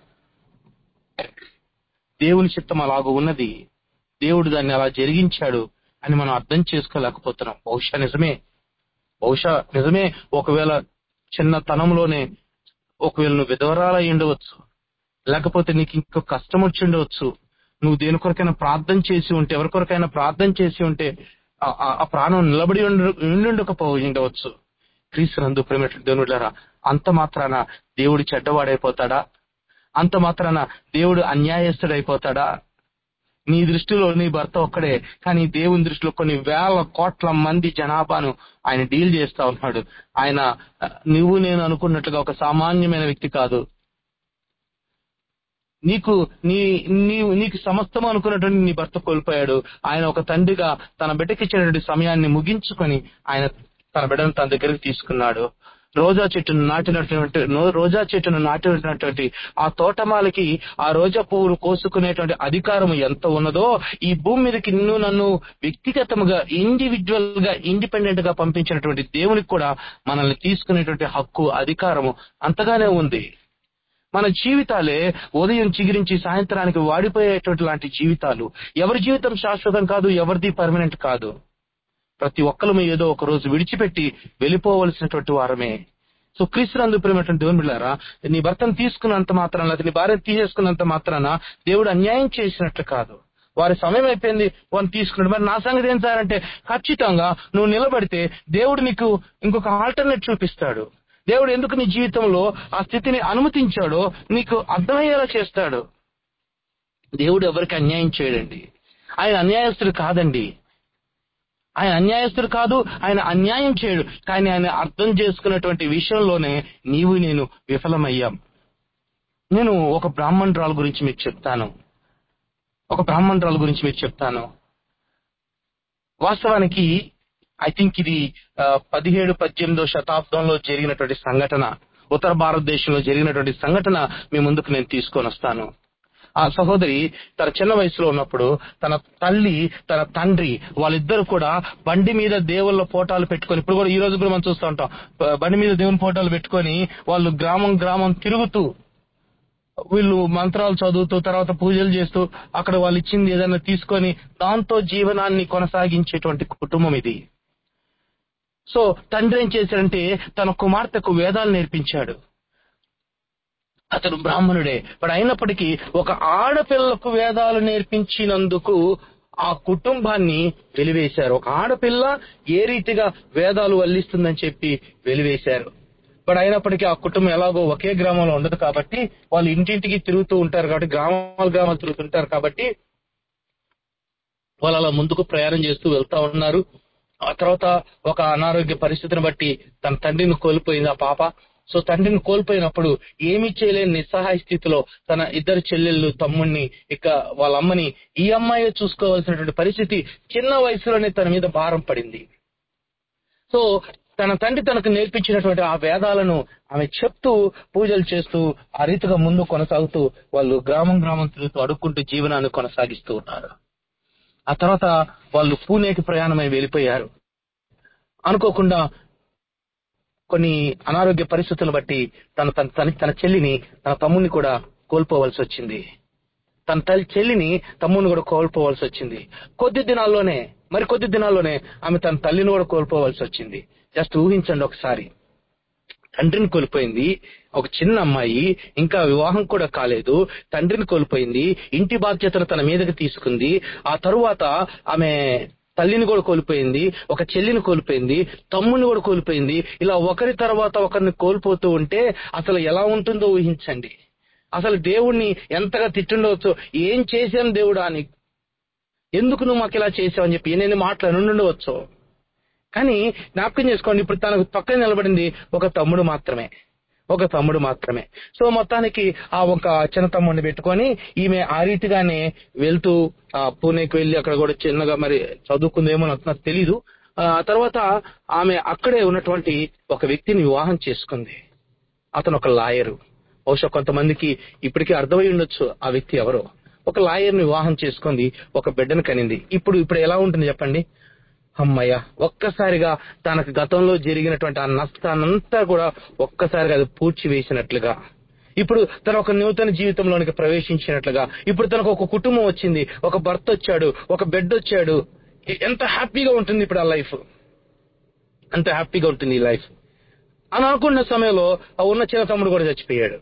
దేవుని చిత్తం అలాగ ఉన్నది దేవుడు దాన్ని అలా జరిగించాడు అని మనం అర్థం చేసుకోలేకపోతున్నాం బహుశా నిజమే బహుశా నిజమే ఒకవేళ చిన్న తనంలోనే ఒకవేళ నువ్వు విధవరాలై ఉండవచ్చు లేకపోతే నీకు ఇంకో కష్టం వచ్చి ఉండవచ్చు నువ్వు దేని కొరకైనా ప్రార్థన చేసి ఉంటే ఎవరి కొరకైనా ప్రార్థన చేసి ఉంటే ఆ- ఆ- ఆ ప్రాణం నిలబడి ఉండు- ఉండుండకపోయి ఉండవచ్చు క్రీస్తునందు ప్రేమ దేవుడులారా అంత మాత్రాన దేవుడు చెడ్డవాడైపోతాడా అంత మాత్రాన దేవుడు అన్యాయస్తుడైపోతాడా నీ దృష్టిలో నీ భర్త ఒక్కడే కానీ దేవుని దృష్టిలో కొన్ని వేల కోట్ల మంది జనాభాను ఆయన డీల్ చేస్తా ఉన్నాడు ఆయన ఆ, నువ్వు నేను అనుకున్నట్లుగా ఒక సామాన్యమైన వ్యక్తి కాదు నీకు నీ నీవు నీకు సమస్తం అనుకున్నటువంటి నీ భర్త కోల్పోయాడు ఆయన ఒక తండ్రిగా తన బిడ్డకిచ్చినటువంటి సమయాన్ని ముగించుకొని ఆయన తన బిడ్డను తన దగ్గరికి తీసుకున్నాడు రోజా చెట్టును నాటినటువంటి నో- రోజా చెట్టును నాటినటువంటి ఆ తోటమాలకి ఆ రోజా పువ్వులు కోసుకునేటువంటి అధికారం ఎంత ఉన్నదో ఈ భూమి మీదకి నిన్ను నన్ను వ్యక్తిగతముగా ఇండివిజువల్ గా ఇండిపెండెంట్ గా పంపించినటువంటి దేవునికి కూడా మనల్ని తీసుకునేటువంటి హక్కు అధికారము అంతగానే ఉంది మన జీవితాలే ఉదయం చిగిరించి సాయంత్రానికి వాడిపోయేటువంటి లాంటి జీవితాలు ఎవరి జీవితం శాశ్వతం కాదు ఎవరిది పర్మనెంట్ కాదు ప్రతి ఒక్కరు ఏదో ఒక రోజు విడిచిపెట్టి వెళ్ళిపోవలసినటువంటి వారమే సో క్రీస్తునందు ప్రేమటువంటి దేవుని బిడ్డారా నీ భర్తను తీసుకున్నంత మాత్రాన లేదా నీ భార్యను తీసేసుకున్నంత మాత్రాన దేవుడు అన్యాయం చేసినట్లు కాదు వారి సమయం అయిపోయింది వాడిని తీసుకున్నాడు మరి నా సంగతి ఏం సార్ అంటే ఖచ్చితంగా నువ్వు నిలబడితే దేవుడు నీకు ఇంకొక ఆల్టర్నేట్ చూపిస్తాడు దేవుడు ఎందుకు నీ జీవితంలో ఆ స్థితిని అనుమతించాడో నీకు అర్థమయ్యేలా చేస్తాడు దేవుడు ఎవరికి అన్యాయం చేయడండి ఆయన అన్యాయస్తుడు కాదండి ఆయన అన్యాయస్తుడు కాదు ఆయన అన్యాయం చేయడు కానీ ఆయన అర్థం చేసుకున్నటువంటి విషయంలోనే నీవు నేను విఫలమయ్యాం నేను ఒక బ్రాహ్మణురాలు గురించి మీకు చెప్తాను ఒక బ్రాహ్మణురాలు గురించి మీకు చెప్తాను వాస్తవానికి ఐ థింక్ ఇది ఆ, పదిహేడు పద్దెనిమిదో శతాబ్దంలో జరిగినటువంటి సంఘటన ఉత్తర భారతదేశంలో జరిగినటువంటి సంఘటన మీ ముందుకు నేను తీసుకొని వస్తాను ఆ సహోదరి తన చిన్న వయసులో ఉన్నప్పుడు తన తల్లి తన తండ్రి వాళ్ళిద్దరు కూడా బండి మీద దేవుళ్ళ ఫోటోలు పెట్టుకొని ఇప్పుడు కూడా ఈ రోజు కూడా మనం చూస్తూ ఉంటాం బ- బండి మీద దేవుని ఫోటోలు పెట్టుకొని వాళ్ళు గ్రామం గ్రామం తిరుగుతూ వీళ్ళు మంత్రాలు చదువుతూ తర్వాత పూజలు చేస్తూ అక్కడ వాళ్ళు ఇచ్చింది ఏదైనా తీసుకొని దాంతో జీవనాన్ని కొనసాగించేటువంటి కుటుంబం ఇది సో తండ్రి ఏం చేశాడంటే తన కుమార్తెకు వేదాలు నేర్పించాడు అతడు బ్రాహ్మణుడే బట్ అయినప్పటికీ ఒక ఆడపిల్లకు వేదాలు నేర్పించినందుకు ఆ కుటుంబాన్ని వెలివేశారు ఒక ఆడపిల్ల ఏ రీతిగా వేదాలు వల్లిస్తుందని చెప్పి వెలివేశారు బట్ అయినప్పటికీ ఆ కుటుంబం ఎలాగో ఒకే గ్రామంలో ఉండదు కాబట్టి వాళ్ళు ఇంటింటికి తిరుగుతూ ఉంటారు కాబట్టి గ్రామాలు గ్రామాలు తిరుగుతుంటారు కాబట్టి వాళ్ళు అలా ముందుకు ప్రయాణం చేస్తూ వెళ్తా ఉన్నారు ఆ తర్వాత ఒక అనారోగ్య పరిస్థితిని బట్టి తన తండ్రిని కోల్పోయింది ఆ పాప సో తండ్రిని కోల్పోయినప్పుడు ఏమీ చేయలేని నిస్సహాయ స్థితిలో తన ఇద్దరు చెల్లెళ్ళు తమ్ముణ్ణి ఇక వాళ్ళ అమ్మని ఈ అమ్మాయి చూసుకోవాల్సినటువంటి పరిస్థితి చిన్న వయసులోనే తన మీద భారం పడింది సో తన తండ్రి తనకు నేర్పించినటువంటి ఆ వేదాలను ఆమె చెప్తూ పూజలు చేస్తూ ఆ రీతిగా ముందు కొనసాగుతూ వాళ్ళు గ్రామం గ్రామం తిరుగుతూ అడుక్కుంటూ జీవనాన్ని కొనసాగిస్తూ ఉన్నారు ఆ తర్వాత వాళ్ళు పూణేకి ప్రయాణమై వెళ్ళిపోయారు అనుకోకుండా కొన్ని అనారోగ్య పరిస్థితులను బట్టి తన తన తన- తన చెల్లిని తన తమ్ముడిని కూడా కోల్పోవలసి వచ్చింది తన తల్లి చెల్లిని తమ్ముడిని కూడా కోల్పోవలసి వచ్చింది కొద్ది దినాల్లోనే మరి కొద్ది దినాల్లోనే ఆమె తన తల్లిని కూడా కోల్పోవలసి వచ్చింది జస్ట్ ఊహించండి ఒకసారి తండ్రిని కోల్పోయింది ఒక చిన్న అమ్మాయి ఇంకా వివాహం కూడా కాలేదు తండ్రిని కోల్పోయింది ఇంటి బాధ్యతను తన మీదకి తీసుకుంది ఆ తరువాత ఆమె తల్లిని కూడా కోల్పోయింది ఒక చెల్లిని కోల్పోయింది తమ్ముని కూడా కోల్పోయింది ఇలా ఒకరి తర్వాత ఒకరిని కోల్పోతూ ఉంటే అసలు ఎలా ఉంటుందో ఊహించండి అసలు దేవుణ్ణి ఎంతగా తిట్టుండవచ్చు ఏం చేశాను దేవుడా అని ఎందుకు నువ్వు మాకు ఇలా చేసావని చెప్పి నేను మాట్లాడి ఉండవచ్చు కానీ జ్ఞాపకం చేసుకోండి ఇప్పుడు తనకు పక్కన నిలబడింది ఒక తమ్ముడు మాత్రమే ఒక తమ్ముడు మాత్రమే సో మొత్తానికి ఆ ఒక చిన్న తమ్ముడిని పెట్టుకొని ఈమె ఆ రీతిగానే వెళ్తూ ఆ పూణేకి వెళ్ళి అక్కడ కూడా చిన్నగా మరి చదువుకుందేమో నాకు నాకు తెలీదు ఆ తర్వాత ఆమె అక్కడే ఉన్నటువంటి ఒక వ్యక్తిని వివాహం చేసుకుంది అతను ఒక లాయరు బహుశా కొంతమందికి ఇప్పటికీ అర్థమై ఉండొచ్చు ఆ వ్యక్తి ఎవరో ఒక లాయర్ని వివాహం చేసుకుంది ఒక బిడ్డను కనింది ఇప్పుడు ఇప్పుడు ఎలా ఉంటుంది చెప్పండి అమ్మయ్య ఒక్కసారిగా తనకు గతంలో జరిగినటువంటి ఆ నష్టాన్నంతా కూడా ఒక్కసారిగా అది పూడ్చి వేసినట్లుగా ఇప్పుడు తన ఒక నూతన జీవితంలోనికి ప్రవేశించినట్లుగా ఇప్పుడు తనకు ఒక కుటుంబం వచ్చింది ఒక భర్త వచ్చాడు ఒక బిడ్డ వచ్చాడు ఎ- ఎంత హ్యాపీగా ఉంటుంది ఇప్పుడు ఆ లైఫ్ అంత హ్యాపీగా ఉంటుంది ఈ లైఫ్ అని అనుకున్న సమయంలో ఆ ఉన్న చిన్న తమ్ముడు కూడా చచ్చిపోయాడు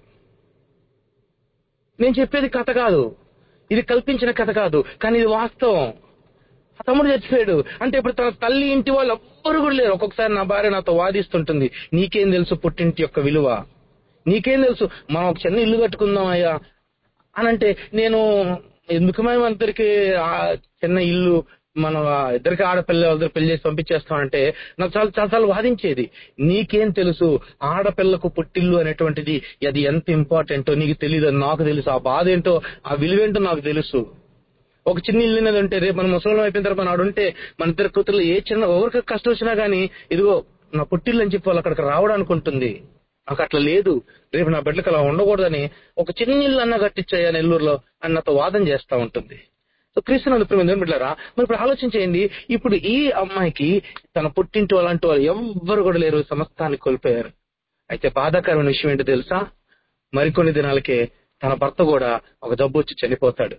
నేను చెప్పేది కథ కాదు ఇది కల్పించిన కథ కాదు కానీ ఇది వాస్తవం ఆ తమ్ముడు చచ్చిపోయాడు అంటే ఇప్పుడు తన తల్లి ఇంటి వాళ్ళు ఎవ్వరు కూడా లేరు ఒక్కొక్కసారి నా భార్య నాతో వాదిస్తుంటుంది నీకేం తెలుసు పుట్టింటి యొక్క విలువ నీకేం తెలుసు మనం ఒక చిన్న ఇల్లు కట్టుకుందాం అయ్యా అని అంటే నేను ఎందుకు మేము అందరికి ఆ చిన్న ఇల్లు మన ఇద్దరికి ఆడపిల్ల ఇద్దరు పెళ్లి చేసి పంపించేస్తామంటే నాకు చాలా చాలా చాలా వాదించేది నీకేం తెలుసు ఆడపిల్లకు పుట్టిల్లు అనేటువంటిది అది ఎంత ఇంపార్టెంటో నీకు తెలియదు అని నాకు తెలుసు ఆ బాధ ఏంటో ఆ విలువేంటో నాకు తెలుసు ఒక చిన్న ఇల్లు అనేది ఉంటే రేపు మన ముసలం అయిపోయిన తర్వాత మన ఆడుంటే మన ఇద్దరు కూతురు ఏ చిన్న ఎవరికి కష్టం వచ్చినా గానీ ఇదిగో నా పుట్టిల్లు అని చెప్పి వాళ్ళు అక్కడికి రావడానికి ఉంటుంది నాకు అట్లా లేదు రేపు నా బిడ్డలకు అలా ఉండకూడదని ఒక చిన్న ఇల్లు అన్న కట్టించాయా నెల్లూరులో అన్నతో వాదన చేస్తా ఉంటుంది సో క్రీస్తునందు ప్రేమ బిడ్డారా మరి ఇప్పుడు ఆలోచించేయండి ఇప్పుడు ఈ అమ్మాయికి తన పుట్టింటి అలాంటి వాళ్ళు ఎవ్వరు కూడా లేరు సమస్తాన్ని కోల్పోయారు అయితే బాధాకరమైన విషయం ఏంటో తెలుసా మరికొన్ని దినాలకే తన భర్త కూడా ఒక జబ్బు వచ్చి చనిపోతాడు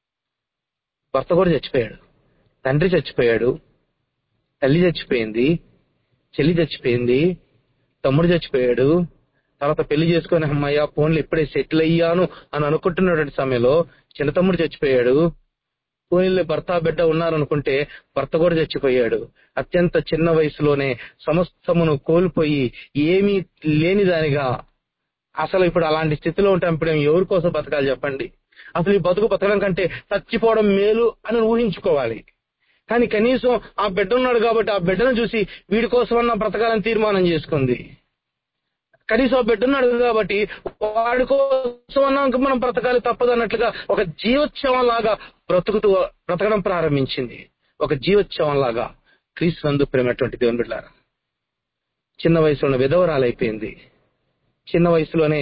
భర్త కూడా చచ్చిపోయాడు తండ్రి చచ్చిపోయాడు తల్లి చచ్చిపోయింది చెల్లి చచ్చిపోయింది తమ్ముడు చచ్చిపోయాడు తర్వాత పెళ్లి చేసుకుని అమ్మాయ్య ఫోన్లు ఇప్పుడే సెటిల్ అయ్యాను అని అనుకుంటున్నటువంటి సమయంలో చిన్న తమ్ముడు చచ్చిపోయాడు పోయిన్లే భర్త బిడ్డ ఉన్నారనుకుంటే భర్త కూడా చచ్చిపోయాడు అత్యంత చిన్న వయసులోనే సమస్తమును కోల్పోయి ఏమీ లేని దానిగా అసలు ఇప్పుడు అలాంటి స్థితిలో ఉంటాం ఇప్పుడు మేము ఎవరి కోసం బతకాలి చెప్పండి అసలు ఈ బతుకు బతకడం కంటే చచ్చిపోవడం మేలు అని ఊహించుకోవాలి కానీ కనీసం ఆ బిడ్డ ఉన్నాడు కాబట్టి ఆ బిడ్డను చూసి వీడి కోసమన్నా బ్రతకాలని తీర్మానం చేసుకుంది కనీసం ఆ బిడ్డ ఉన్నాడు కాబట్టి వాడి కోసమన్నా ఇంక మనం బ్రతకాలి తప్పదు అన్నట్లుగా ఒక జీవోత్సవం లాగా బ్రతుకుతూ బ్రతకడం ప్రారంభించింది ఒక జీవోత్సవం లాగా క్రీస్తు నందు ప్రేమటువంటి దేవుని బిడ్డారా చిన్న వయసులో విధవరాలైపోయింది చిన్న వయసులోనే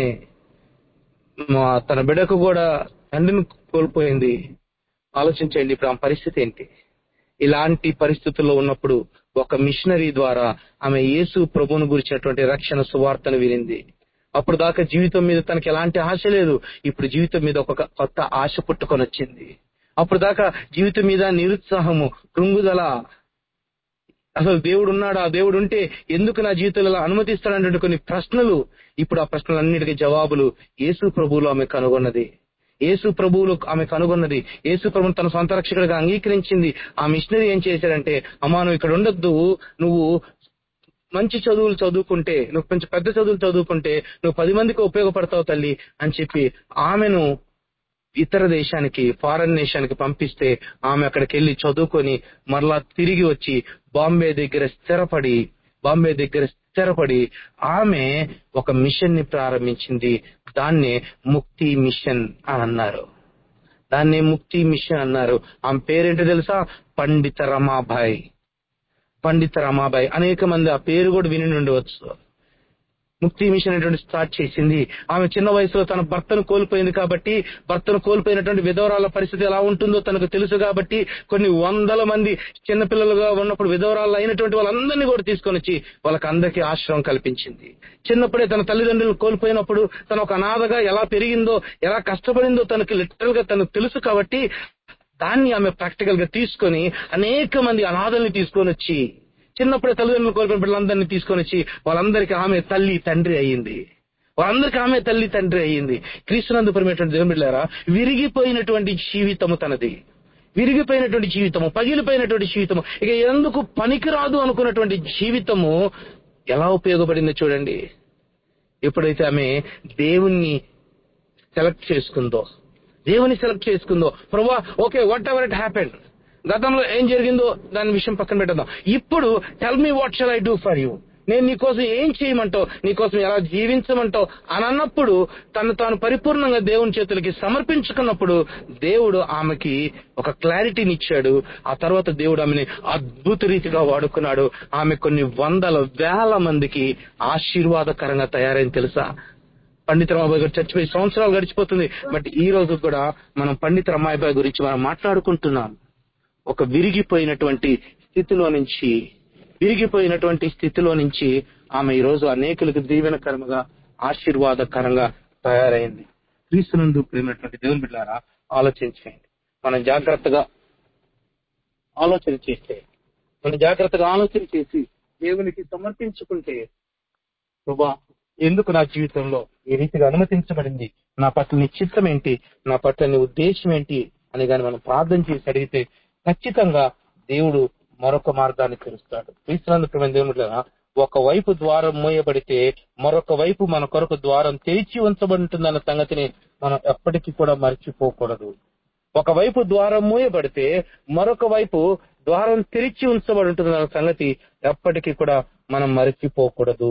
మా తన బిడ్డకు కూడా తండ్రిని కోల్పోయింది ఆలోచించండి ఇప్పుడు ఆ పరిస్థితి ఏంటి ఇలాంటి పరిస్థితుల్లో ఉన్నప్పుడు ఒక మిషనరీ ద్వారా ఆమె యేసు ప్రభువును గురించినటువంటి రక్షణ సువార్తను వినింది అప్పుడు దాకా జీవితం మీద తనకి ఎలాంటి ఆశ లేదు ఇప్పుడు జీవితం మీద ఒక కొత్త ఆశ పుట్టుకొని వచ్చింది అప్పుడు దాకా జీవితం మీద నిరుత్సాహము కృంగుదల అసలు దేవుడు ఉన్నాడా దేవుడు ఉంటే ఎందుకు నా జీవితంలో ఇలా అనుమతిస్తాడంటే కొన్ని ప్రశ్నలు ఇప్పుడు ఆ ప్రశ్నలన్నిటికీ జవాబులు యేసు ప్రభువులో ఆమె కనుగొన్నది యేసు ప్రభువులు ఆమె కనుగొన్నది యేసు ప్రభుని తన సొంత రక్షకుడిగా అంగీకరించింది ఆ మిషనరీ ఏం చేశాడంటే అమ్మా నువ్వు ఇక్కడ ఉండొద్దు నువ్వు మంచి చదువులు చదువుకుంటే నువ్వు కొంచెం పెద్ద చదువులు చదువుకుంటే నువ్వు పది మందికి ఉపయోగపడతావు తల్లి అని చెప్పి ఆమెను ఇతర దేశానికి ఫారెన్ దేశానికి పంపిస్తే ఆమె అక్కడికి వెళ్లి చదువుకొని మరలా తిరిగి వచ్చి బాంబే దగ్గర స్థిరపడి బాంబే దగ్గర స్థిరపడి ఆమె ఒక మిషన్ ని ప్రారంభించింది దాన్నే ముక్తి మిషన్ అని అన్నారు దాన్నే ముక్తి మిషన్ అన్నారు ఆమె పేరేంటో తెలుసా పండిత రమాబాయి పండిత రమాబాయి అనేక మంది ఆ పేరు కూడా విని ఉండవచ్చు ముక్తి మిషన్ అనేటువంటి స్టార్ట్ చేసింది ఆమె చిన్న వయసులో తన భర్తను కోల్పోయింది కాబట్టి భర్తను కోల్పోయినటువంటి విధవరాల పరిస్థితి ఎలా ఉంటుందో తనకు తెలుసు కాబట్టి కొన్ని వందల మంది చిన్నపిల్లలుగా ఉన్నప్పుడు విధవరాలు అయినటువంటి వాళ్ళందరినీ కూడా తీసుకొని వచ్చి వాళ్ళకి అందరికీ ఆశ్రమం కల్పించింది చిన్నప్పుడే తన తల్లిదండ్రులు కోల్పోయినప్పుడు తను ఒక అనాథగా ఎలా పెరిగిందో ఎలా కష్టపడిందో తనకి లిటరల్ గా తనకు తెలుసు కాబట్టి దాన్ని ఆమె ప్రాక్టికల్ గా తీసుకొని అనేక మంది అనాథల్ని తీసుకొని వచ్చి చిన్నప్పుడే తల్లిదండ్రులు కోల్పోయిన పిల్లలందరినీ తీసుకొని వచ్చి వాళ్ళందరికీ ఆమె తల్లి తండ్రి అయ్యింది వాళ్ళందరికీ ఆమె తల్లి తండ్రి అయ్యింది క్రీస్తునందు పరిమైనటువంటి దేవుని బిడ్డారా విరిగిపోయినటువంటి జీవితము తనది విరిగిపోయినటువంటి జీవితము పగిలిపోయినటువంటి జీవితము ఇక ఎందుకు పనికిరాదు అనుకున్నటువంటి జీవితము ఎలా ఉపయోగపడిందో చూడండి ఎప్పుడైతే ఆమె దేవుణ్ణి సెలెక్ట్ చేసుకుందో దేవుని సెలెక్ట్ చేసుకుందో ప్రభా okay whatever it happened గతంలో ఏం జరిగిందో దాని విషయం పక్కన పెట్టేద్దాం ఇప్పుడు tell me what shall I do for you నేను నీకోసం ఏం చేయమంటావు నీకోసం ఎలా జీవించమంటావు అని అన్నప్పుడు తను తాను పరిపూర్ణంగా దేవుని చేతులకి సమర్పించుకున్నప్పుడు దేవుడు ఆమెకి ఒక క్లారిటీని ఇచ్చాడు ఆ తర్వాత దేవుడు ఆమెని అద్భుత రీతిగా వాడుకున్నాడు ఆమె కొన్ని వందల వేల మందికి ఆశీర్వాదకరంగా తయారైంది తెలుసా పండిత రమాబాయి గారు చచ్చిపోయి సంవత్సరాలు గడిచిపోతుంది బట్ ఈ రోజు కూడా మనం పండిత రమాబాయి గురించి మనం మాట్లాడుకుంటున్నాం ఒక విరిగిపోయినటువంటి స్థితిలో నుంచి విరిగిపోయినటువంటి స్థితిలో నుంచి ఆమె ఈ రోజు అనేకులకు దీవెనకరంగా ఆశీర్వాదకరంగా తయారైంది క్రీస్తునందు ప్రేమైనటువంటి దేవుని బిడ్డారా ఆలోచించండి మనం జాగ్రత్తగా ఆలోచన చేస్తే మనం జాగ్రత్తగా ఆలోచన చేసి దేవునికి సమర్పించుకుంటే ప్రభా ఎందుకు నా జీవితంలో ఈ రీతిగా అనుమతించబడింది నా పట్ల నీ చిత్తం ఏంటి నా పట్ల నీ ఉద్దేశం ఏంటి అని గాని మనం ప్రార్థన చేసి అడిగితే ఖచ్చితంగా దేవుడు మరొక మార్గాన్ని తెరుస్తాడు క్రీస్తునందుకు దేవుడు ఒక వైపు ద్వారం మూయబడితే మరొక వైపు మన కొరకు ద్వారం తెరిచి ఉంచబడి ఉంటుందన్న సంగతిని మనం ఎప్పటికీ కూడా మర్చిపోకూడదు ఒకవైపు ద్వారం మూయబడితే మరొక వైపు ద్వారం తెరిచి ఉంచబడి ఉంటుందన్న సంగతి ఎప్పటికీ కూడా మనం మర్చిపోకూడదు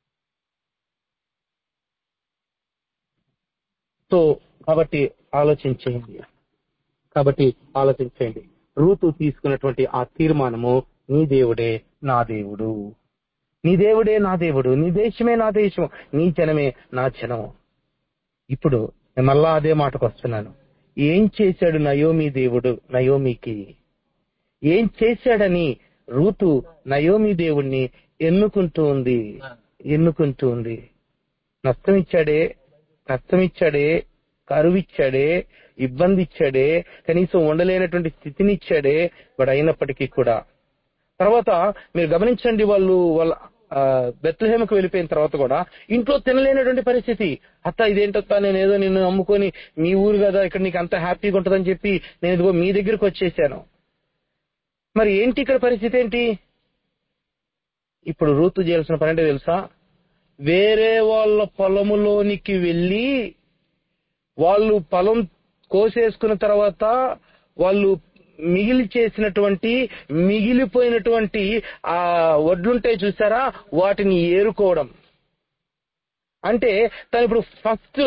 సో కాబట్టి ఆలోచించేయండి కాబట్టి ఆలోచించండి రూతు తీసుకున్నటువంటి ఆ తీర్మానము నీ దేవుడే నా దేవుడు నీ దేవుడే నా దేవుడు నీ దేశమే నా దేశం నీ జనమే నా జనం ఇప్పుడు నేను మళ్ళా అదే మాటకు వస్తున్నాను ఏం చేశాడు నయోమి దేవుడు నయోమికి ఏం చేశాడని రూతు నయోమి దేవుణ్ణి ఎన్నుకుంటూ ఉంది ఎన్నుకుంటూ ఉంది నష్టం ఇచ్చాడే కష్టం ఇచ్చాడే కరువు ఇచ్చాడే ఇబ్బంది ఇచ్చాడే కనీసం ఉండలేనటువంటి స్థితిని ఇచ్చాడే బట్ అయినప్పటికీ కూడా తర్వాత మీరు గమనించండి వాళ్ళు వాళ్ళ బెత్లహేమకు వెళ్ళిపోయిన తర్వాత కూడా ఇంట్లో తినలేనటువంటి పరిస్థితి అత్త ఇదేంటత్తా నేను ఏదో నిన్ను అమ్ముకొని మీ ఊరు కదా ఇక్కడ నీకు అంత హ్యాపీగా ఉంటుందని చెప్పి నేను ఇదిగో మీ దగ్గరకు వచ్చేసాను మరి ఏంటి ఇక్కడ పరిస్థితి ఏంటి ఇప్పుడు రూతు చేయాల్సిన పని అంటే తెలుసా వేరే వాళ్ళ పొలములోనికి వెళ్ళి వాళ్ళు పొలం కోసేసుకున్న తర్వాత వాళ్ళు మిగిలి చేసినటువంటి మిగిలిపోయినటువంటి ఆ వడ్లుంటాయి చూసారా వాటిని ఏరుకోవడం అంటే తను ఇప్పుడు ఫస్ట్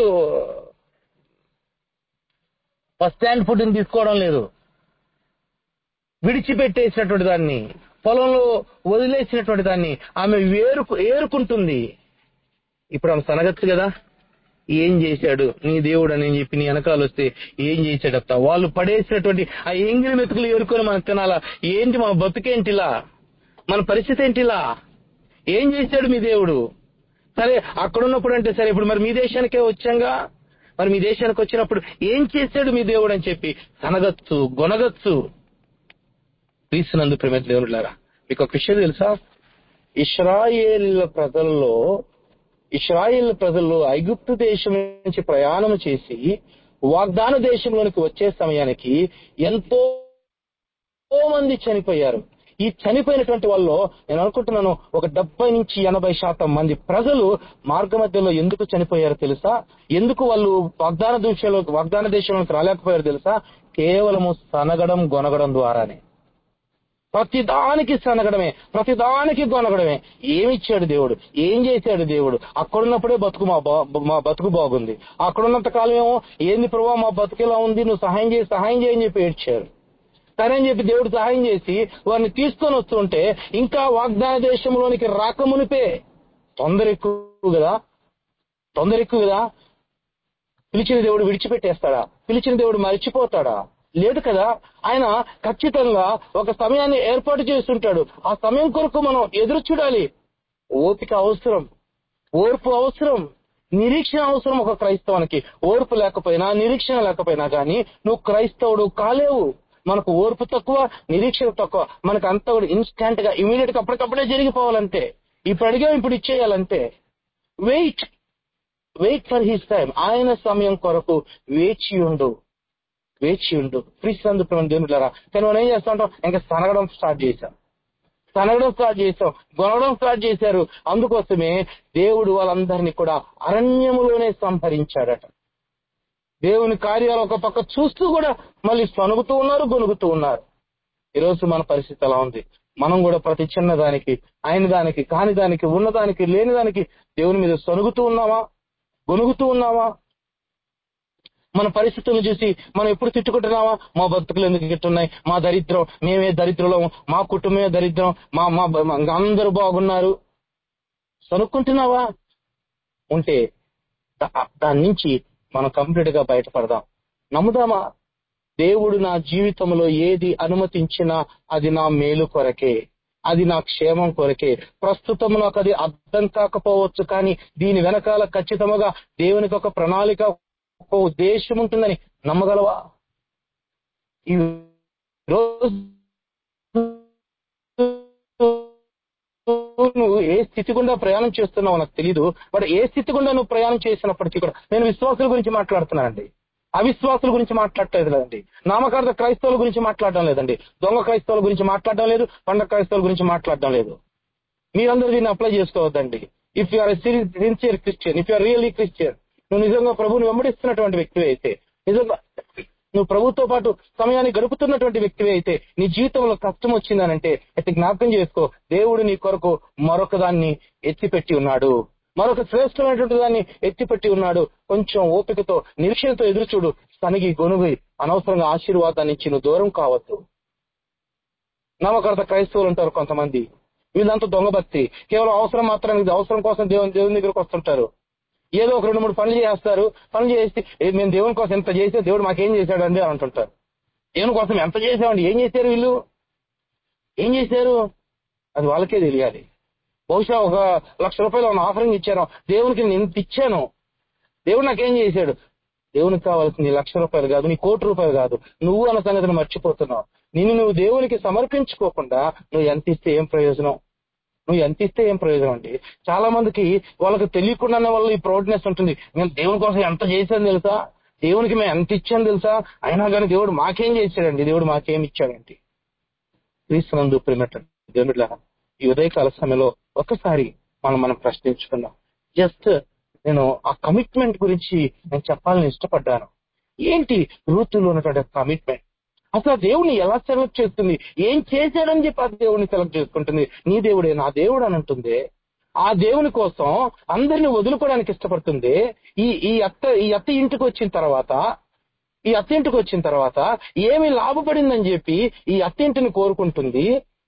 ఫస్ట్ హ్యాండ్ ఫుడ్ తీసుకోవడం లేదు విడిచిపెట్టేసినటువంటి దాన్ని పొలంలో వదిలేసినటువంటి దాన్ని ఆమె వేరుకు ఏరుకుంటుంది ఇప్పుడు ఆమె సనగచ్చు కదా ఏం చేశాడు నీ దేవుడు అని చెప్పి నీ వెనకాల వస్తే ఏం చేశాడత్త వాళ్ళు పడేసినటువంటి ఆ ఎంగిలి మెతుకులు ఏరుకొని మనం తినాలా ఏంటి మన బతుకేంటిలా మన పరిస్థితి ఏంటిలా ఏం చేశాడు మీ దేవుడు సరే అక్కడ ఉన్నప్పుడు అంటే సరే ఇప్పుడు మరి మీ దేశానికే వచ్చాంగా మరి మీ దేశానికి వచ్చినప్పుడు ఏం చేశాడు మీ దేవుడు అని చెప్పి సనగచ్చు గొనగచ్చు క్రీస్తునందు ప్రేమ దేవుడులారా మీకు ఒక విషయం తెలుసా ఇస్రాయేల్ ప్రజల్లో ఇస్రాయేల్ ప్రజలు ఐగుప్తు దేశం నుంచి ప్రయాణం చేసి వాగ్దాన దేశంలోనికి వచ్చే సమయానికి ఎంతో మంది చనిపోయారు ఈ చనిపోయినటువంటి వాళ్ళలో నేను అనుకుంటున్నాను ఒక డెబ్బై నుంచి ఎనభై శాతం మంది ప్రజలు మార్గ మధ్యలో ఎందుకు చనిపోయారో తెలుసా ఎందుకు వాళ్ళు వాగ్దాన దేశంలో వాగ్దాన దేశంలోకి రాలేకపోయారు తెలుసా కేవలము సనగడం గొనగడం ద్వారానే ప్రతిదానికి సనగడమే ప్రతిదానికి గొనగడమే ఏమిచ్చాడు దేవుడు ఏం చేశాడు దేవుడు అక్కడున్నప్పుడే బతుకు మా బా- మా బతుకు బాగుంది అక్కడున్నంత కాలం ఏమో ఏంది ప్రభావ మా బతుకులా ఉంది నువ్వు సహాయం చేసి సహాయం చేయని చెప్పి ఏడ్చారు సరే అని చెప్పి దేవుడు సహాయం చేసి వారిని తీసుకొని వస్తుంటే ఇంకా వాగ్దాన దేశంలోనికి రాకమునిపే తొందర ఎక్కువ కదా తొందర ఎక్కువ కదా పిలిచిన దేవుడు విడిచిపెట్టేస్తాడా పిలిచిన దేవుడు మర్చిపోతాడా లేదు కదా ఆయన ఖచ్చితంగా ఒక సమయాన్ని ఏర్పాటు చేస్తుంటాడు ఆ సమయం కొరకు మనం ఎదురు చూడాలి ఓపిక అవసరం ఓర్పు అవసరం నిరీక్షణ అవసరం ఒక క్రైస్తవానికి ఓర్పు లేకపోయినా నిరీక్షణ లేకపోయినా కానీ నువ్వు క్రైస్తవుడు కాలేవు మనకు ఓర్పు తక్కువ నిరీక్షణ తక్కువ మనకు అంతా కూడా ఇన్స్టాంట్ గా ఇమీడియట్ గా అప్పటికప్పుడే జరిగిపోవాలంటే ఇప్పుడు అడిగాం ఇప్పుడు ఇచ్చేయాలంటే wait wait for his time ఆయన సమయం కొరకు వేచి ఉండు వేచి ఉండు క్రీస్తు దేవుడులారా కానీ మనం ఏం చేస్తా ఉంటాం ఇంకా సనగడం స్టార్ట్ చేశాం సనగడం స్టార్ట్ చేశాం గొనగడం స్టార్ట్ చేశారు అందుకోసమే దేవుడు వాళ్ళందరినీ కూడా అరణ్యములోనే సంహరించాడట దేవుని కార్యాలు ఒక పక్క చూస్తూ కూడా మళ్ళీ సనుగుతూ ఉన్నారు గొనుగుతూ ఉన్నారు ఈరోజు మన పరిస్థితి ఎలా ఉంది మనం కూడా ప్రతి చిన్న దానికి అయిన దానికి కాని దానికి ఉన్నదానికి లేని దానికి దేవుని మీద సనుగుతూ ఉన్నామా గొనుగుతూ ఉన్నామా మన పరిస్థితులను చూసి మనం ఎప్పుడు తిట్టుకుంటున్నామా మా బతుకులు ఎందుకు ఇట్టున్నాయి మా దరిద్రం మేమే దరిద్రులం మా కుటుంబమే దరిద్రం మా మా మా- అందరూ బాగున్నారు సనుక్కుంటున్నావా ఉంటే దా- దాని నుంచి మనం కంప్లీట్ గా బయటపడదాం నమ్ముదామా దేవుడు నా జీవితంలో ఏది అనుమతించినా అది నా మేలు కొరకే అది నా క్షేమం కొరకే ప్రస్తుతం నాకు అది అర్థం కాకపోవచ్చు కానీ దీని వెనకాల ఖచ్చితంగా దేవునికి ఒక ప్రణాళిక ఒక ఉద్దేశం ఉంటుందని నమ్మగలవా ఈ రోజు నువ్వు ఏ స్థితి గుండా ప్రయాణం చేస్తున్నావో నాకు తెలియదు బట్ ఏ స్థితి గుండా నువ్వు ప్రయాణం చేసినప్పటికీ కూడా నేను విశ్వాసుల గురించి మాట్లాడుతున్నానండి అవిశ్వాసుల గురించి మాట్లాడలేదు లేదండి నామకార్థ క్రైస్తవుల గురించి మాట్లాడడం లేదండి దొంగ క్రైస్తవుల గురించి మాట్లాడడం లేదు పండగ క్రైస్తవుల గురించి మాట్లాడడం లేదు మీరందరూ దీన్ని అప్లై చేసుకోవద్దండి if you are sincere Christian if are really Christian నువ్వు నిజంగా ప్రభుని వెంబడిస్తున్నటువంటి వ్యక్తివి అయితే నిజంగా నువ్వు ప్రభుతో పాటు సమయాన్ని గడుపుతున్నటువంటి వ్యక్తివి అయితే నీ జీవితంలో కష్టం వచ్చిందనంటే అయితే జ్ఞాపకం చేసుకో దేవుడు నీ కొరకు మరొక దాన్ని ఎత్తిపెట్టి ఉన్నాడు మరొక శ్రేష్టమైనటువంటి దాన్ని ఎత్తిపెట్టి ఉన్నాడు కొంచెం ఓపికతో నిరీక్షణతో ఎదురు చూడు తనకి గొనుగు అనవసరంగా ఆశీర్వాదాన్ని ఇచ్చి నువ్వు దూరం కావద్దు నామకర్త క్రైస్తవులు ఉంటారు కొంతమంది వీళ్ళంతా దొంగ భక్తి కేవలం అవసరం మాత్రానికి అవసరం కోసం దేవుని దేవుని దగ్గరకు వస్తుంటారు ఏదో ఒక రెండు మూడు పనులు చేస్తారు పనులు చేసి "ఏ, మేము దేవుని కోసం ఎంత చేస్తే దేవుడు మాకేం చేశాడండి అని అంటుంటారు దేవుని కోసం ఎంత చేసామండి ఏం చేశారు వీళ్ళు ఏం చేశారు అది వాళ్ళకే తెలియాలి బహుశా ఒక లక్ష రూపాయలు ఒక ఆఫరింగ్ ఇచ్చాను దేవునికి నేను ఇంత ఇచ్చాను దేవుడు నాకేం చేశాడు దేవునికి కావాల్సింది లక్ష రూపాయలు కాదు నీ కోటి రూపాయలు కాదు నువ్వు అన్న సంగతిని మర్చిపోతున్నావు నిన్ను నువ్వు దేవునికి సమర్పించుకోకుండా నువ్వు ఎంత ఇస్తే ఏం ప్రయోజనం నువ్వు ఎంత ఇస్తే ఏం ప్రయోజనం అండి చాలా మందికి వాళ్ళకి తెలియకుండానే వాళ్ళ ఈ ప్రౌడ్నెస్ ఉంటుంది నేను దేవుని కోసం ఎంత చేశాను తెలుసా దేవునికి మేము ఎంత ఇచ్చాను తెలుసా అయినా కానీ దేవుడు మాకేం చేశాడండి దేవుడు మాకేం ఇచ్చాడండి క్రీస్తునందు ప్రేమట దేవుడిలా ఈ ఉదయకాల సమయంలో ఒకసారి మనం మనం ప్రశ్నించుకుందాం జస్ట్ నేను ఆ కమిట్మెంట్ గురించి నేను చెప్పాలని ఇష్టపడ్డాను ఏంటి రూతులో ఉన్నటువంటి కమిట్మెంట్ అసలు ఆ దేవుడిని ఎలా సెలెక్ట్ చేస్తుంది ఏం చేశాడని చెప్పి ఆ దేవుడిని సెలెక్ట్ చేసుకుంటుంది నీ దేవుడే నా దేవుడు అని అంటుంది ఆ దేవుని కోసం అందరిని వదులుకోవడానికి ఇష్టపడుతుంది ఈ ఈ అత్త ఈ అత్త ఇంటికి వచ్చిన తర్వాత ఈ అత్త ఇంటికి వచ్చిన తర్వాత ఏమి లాభపడిందని చెప్పి ఈ అత్త ఇంటిని కోరుకుంటుంది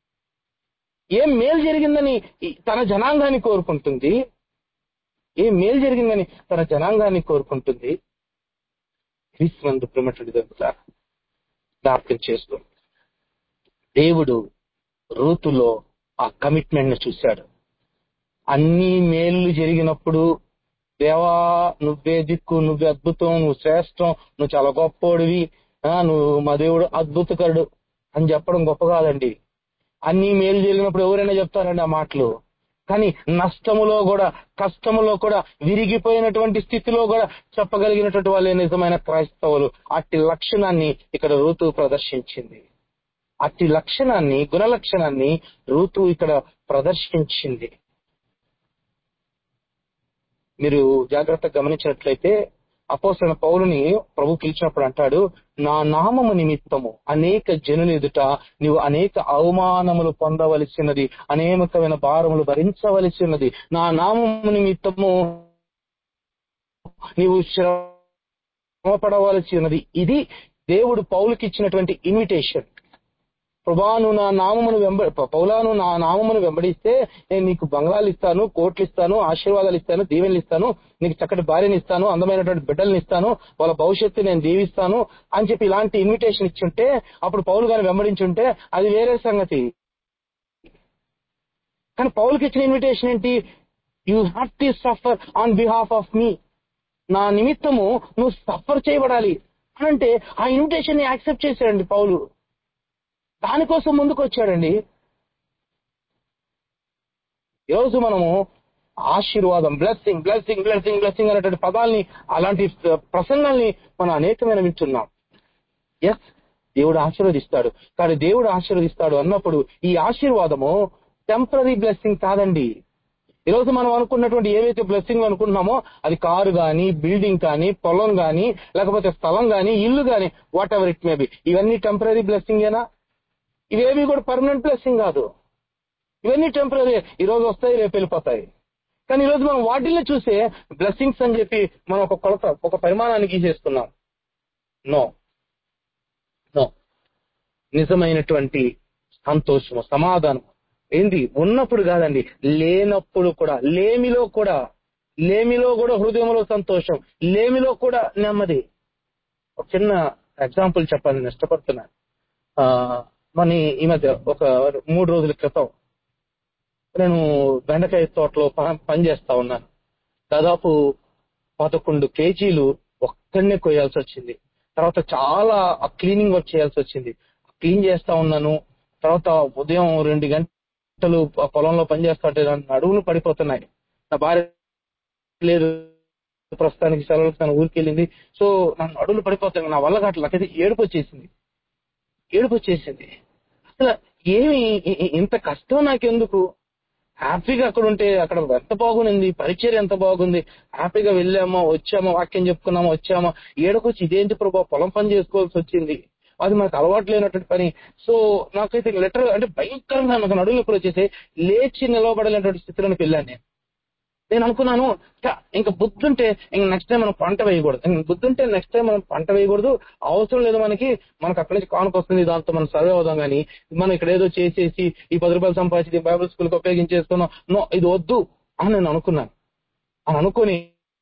ఏం మేలు జరిగిందని ఈ తన జనాంగాన్ని కోరుకుంటుంది ఏం మేలు జరిగిందని తన జనాంగాన్ని కోరుకుంటుంది క్రీస్తునందు ప్రేమటుడి దగ్గర జ్ఞాపకం చేసుకో దేవుడు రూతులో ఆ కమిట్మెంట్ ని చూశాడు అన్ని మేళ్లు జరిగినప్పుడు దేవా నువ్వే దిక్కు నువ్వే అద్భుతం నువ్వు శ్రేష్టం నువ్వు చాలా గొప్పోడివి ఆ, నువ్వు మా దేవుడు అద్భుతకరుడు అని చెప్పడం గొప్ప కాదండి అన్ని మేలు జరిగినప్పుడు ఎవరైనా చెప్తారండి ఆ మాటలు కానీ నష్టములో కూడా కష్టములో కూడా విరిగిపోయినటువంటి స్థితిలో కూడా చెప్పగలిగినటువంటి వాళ్ళే నిజమైన క్రైస్తవులు అట్టి లక్షణాన్ని ఇక్కడ ఋతువు ప్రదర్శించింది అట్టి లక్షణాన్ని గుణ లక్షణాన్ని ఋతువు ఇక్కడ ప్రదర్శించింది మీరు జాగ్రత్తగా గమనించినట్లయితే అపోసన పౌరుని ప్రభు పిలిచినప్పుడు అంటాడు నా నామము నిమిత్తము అనేక జనుల ఎదుట నీవు అనేక అవమానములు పొందవలసినది అనేకమైన భారములు భరించవలసినది నా నామము నిమిత్తము నీవు శ్రమపడవలసినది ఇది దేవుడు పౌలుకి ఇచ్చినటువంటి ఇన్విటేషన్ ప్రభా నువ్వు నా నామమును వెంబ పౌలాను నా నామమును వెంబడిస్తే నేను నీకు బంగ్లాలు ఇస్తాను కోట్లు ఇస్తాను ఆశీర్వాదాలు ఇస్తాను దీవెనలు ఇస్తాను నీకు చక్కటి భార్యని ఇస్తాను అందమైనటువంటి బిడ్డల్ని ఇస్తాను వాళ్ళ భవిష్యత్తు నేను దీవిస్తాను అని చెప్పి ఇలాంటి ఇన్విటేషన్ ఇచ్చుంటే అప్పుడు పౌలు గారిని వెంబడించుంటే అది వేరే సంగతి కానీ పౌలుకి ఇచ్చిన ఇన్విటేషన్ ఏంటి you have to suffer on behalf of me నా నిమిత్తము నువ్వు సఫర్ చేయబడాలి అని అంటే ఆ ఇన్విటేషన్ ని యాక్సెప్ట్ చేశాడండి పౌలు దానికోసం ముందుకు వచ్చాడండి ఈరోజు మనము ఆశీర్వాదం బ్లెస్సింగ్ బ్లెస్సింగ్ బ్లెస్సింగ్ బ్లెస్సింగ్ అనేటువంటి పదాల్ని అలాంటి ప్రసంగాల్ని మనం అనేకమైన వింటున్నాం ఎస్ దేవుడు ఆశీర్వదిస్తాడు కానీ దేవుడు ఆశీర్వదిస్తాడు అన్నప్పుడు ఈ ఆశీర్వాదము టెంపరీ బ్లెస్సింగ్ కాదండి ఈరోజు మనం అనుకున్నటువంటి ఏవైతే బ్లెస్సింగ్ అనుకుంటున్నామో అది కారు గాని బిల్డింగ్ కానీ పొలం గాని లేకపోతే స్థలం గాని ఇల్లు గాని whatever it may be ఇవన్నీ టెంపరీ బ్లెస్సింగ్ ఏనా ఇవేవి కూడా పర్మనెంట్ బ్లెస్సింగ్ కాదు ఇవన్నీ టెంపరీ ఈ రోజు వస్తాయి రేపు వెళ్ళిపోతాయి కానీ ఈరోజు మనం వాటిల్లో చూసే బ్లెస్సింగ్స్ అని చెప్పి మనం ఒక కొలత ఒక పరిమాణాన్ని గీసేస్తున్నాం నో నో నిజమైనటువంటి సంతోషము సమాధానం ఏంది ఉన్నప్పుడు కాదండి లేనప్పుడు కూడా లేమిలో కూడా లేమిలో కూడా హృదయంలో సంతోషం లేమిలో కూడా నెమ్మది ఒక చిన్న ఎగ్జాంపుల్ చెప్పాలని ఇష్టపడుతున్నాను ఆ, మన ఈ మధ్య ఒక మూడు రోజుల క్రితం నేను బెండకాయ తోటలో ప- పని చేస్తా ఉన్నాను దాదాపు పదకొండు కేజీలు ఒక్కడనే కొయ్యాల్సి వచ్చింది తర్వాత చాలా క్లీనింగ్ వర్క్ చేయాల్సి వచ్చింది క్లీన్ చేస్తా ఉన్నాను తర్వాత ఉదయం రెండు గంటలు ఆ పొలంలో పని చేస్తా ఉంటే నా నడువులు పడిపోతున్నాయి నా భార్య లేదు ప్రస్తుతానికి సెలవులకు తన ఊరికి వెళ్ళింది సో నా నడువులు పడిపోతున్నాయి నా వల్ల కావట్లేదు నాకైతే ఏడుపు వచ్చేసింది ఏడుపు వచ్చేసింది అసలు ఏమి ఇ- ఇ- ఇంత కష్టం నాకెందుకు హ్యాపీగా అక్కడ ఉంటే అక్కడ ఎంత బాగుంది పరిచయం ఎంత బాగుంది హ్యాపీగా వెళ్ళామా వచ్చామా వాక్యం చెప్పుకున్నామా వచ్చామా ఏడకొచ్చి ఇదేంటి ప్రభా పొలం పని చేసుకోవాల్సి వచ్చింది అది మనకు అలవాటు లేనటువంటి పని సో నాకైతే లెటర్ అంటే భయంకరంగా నాకు నడువు నొప్పులు వచ్చేసి లేచి నిలవబడలేనటువంటి స్థితిలోకి వెళ్ళాను నేను నేను అనుకున్నాను "ఛ, ఇంకా బుద్ధి ఉంటే ఇంక నెక్స్ట్ టైం మనం పంట వేయకూడదు ఇంక బుద్ధి ఉంటే నెక్స్ట్ టైం మనం పంట వేయకూడదు అవసరం లేదు మనకి మనకు అక్కడి నుంచి కానుక వస్తుంది దాంతో మనం సర్వే అవుదాం కానీ మనం ఇక్కడ ఏదో చేసేసి ఈ పది రూపాయలు సంపాదించి బైబుల్ స్కూల్ కి ఉపయోగించేసుకున్నాం నో ఇది వద్దు అని నేను అనుకున్నాను అని అనుకుని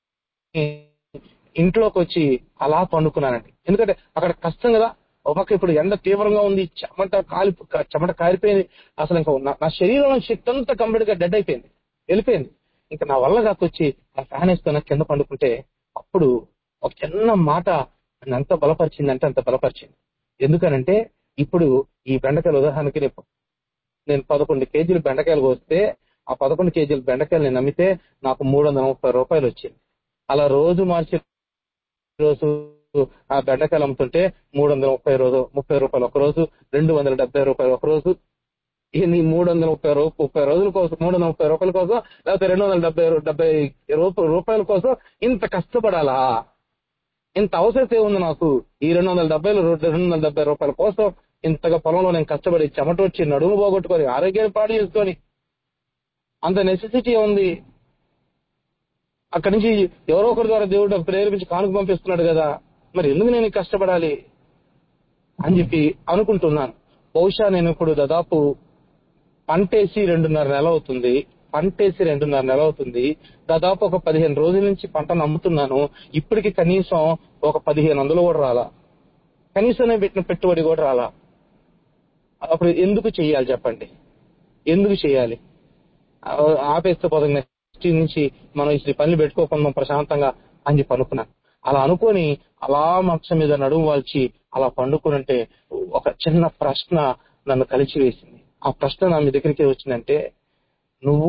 ఇంట్లోకి వచ్చి అలా పండుకున్నానండి ఎందుకంటే అక్కడ కష్టం కదా ఒక పక్క ఇప్పుడు ఎండ తీవ్రంగా ఉంది చెమట కాలి చెమట కారిపోయింది అసలు ఇంకా నా- నా శరీరంలో శక్తి అంతా కంప్లీట్ గా డెడ్ అయిపోయింది వెళ్ళిపోయింది ఇంకా నా వల్ల కాకొచ్చి ఆ ఫ్యాన్ వేసుకున్న కింద పండుకుంటే అప్పుడు ఒక చిన్న మాట నన్ను ఎంత బలపరిచింది అంటే అంత బలపరిచింది ఎందుకనంటే ఇప్పుడు ఈ బెండకాయలు ఉదాహరణకి రేపు నేను పదకొండు కేజీలు బెండకాయలు కోస్తే ఆ పదకొండు కేజీల బెండకాయలు నేను అమ్మితే నాకు మూడు వందల ముప్పై రూపాయలు వచ్చింది అలా రోజు మార్చి రోజు ఆ బెండకాయలు అమ్ముతుంటే మూడు వందల ముప్పై రోజు ముప్పై రూపాయలు ఒక రోజు రెండు వందల డెబ్బై రూపాయలు ఒక రోజు ఈ మూడు వందల ముప్పై రూ ముప్పై రోజుల కోసం మూడు వందల ముప్పై రూపాయల కోసం లేకపోతే రెండు వందల డెబ్బై డెబ్బై రూప- రూపాయల కోసం ఇంత కష్టపడాలా ఇంత అవసరం ఏముంది నాకు ఈ రెండు వందల డెబ్బై రెండు వందల డెబ్బై రూపాయల కోసం ఇంతగా పొలంలో నేను కష్టపడి చెమట వచ్చి నడుము పోగొట్టుకొని ఆరోగ్యాన్ని పాడు చేసుకొని అంత నెసెసిటీ ఉంది అక్కడి నుంచి ఎవరో ఒకరి ద్వారా దేవుడు ప్రేరేపించి కానుక పంపిస్తున్నాడు కదా మరి ఎందుకు నేను కష్టపడాలి అని చెప్పి అనుకుంటున్నాను బహుశా నేను ఇప్పుడు దాదాపు పంటేసి రెండున్నర నెల అవుతుంది పంటేసి రెండున్నర నెల అవుతుంది దాదాపు ఒక పదిహేను రోజుల నుంచి పంటను అమ్ముతున్నాను ఇప్పటికి కనీసం ఒక పదిహేను వందలు కూడా రాలా కనీసం నేను పెట్టిన పెట్టుబడి కూడా రాలా అప్పుడు ఎందుకు చెయ్యాలి చెప్పండి ఎందుకు చేయాలి ఆ, ఆపేస్తే పోతుంది నెక్స్ట్ నుంచి మనం ఈ పనులు పెట్టుకోకుండా ప్రశాంతంగా అని చెప్పి అనుకున్నాను అలా అనుకొని అలా మంచం మీద నడుము వాల్చి అలా పండుకునంటే ఒక చిన్న ప్రశ్న నన్ను కలిసి వేసింది ఆ ప్రశ్న నా మీ దగ్గరికి వచ్చిందంటే నువ్వు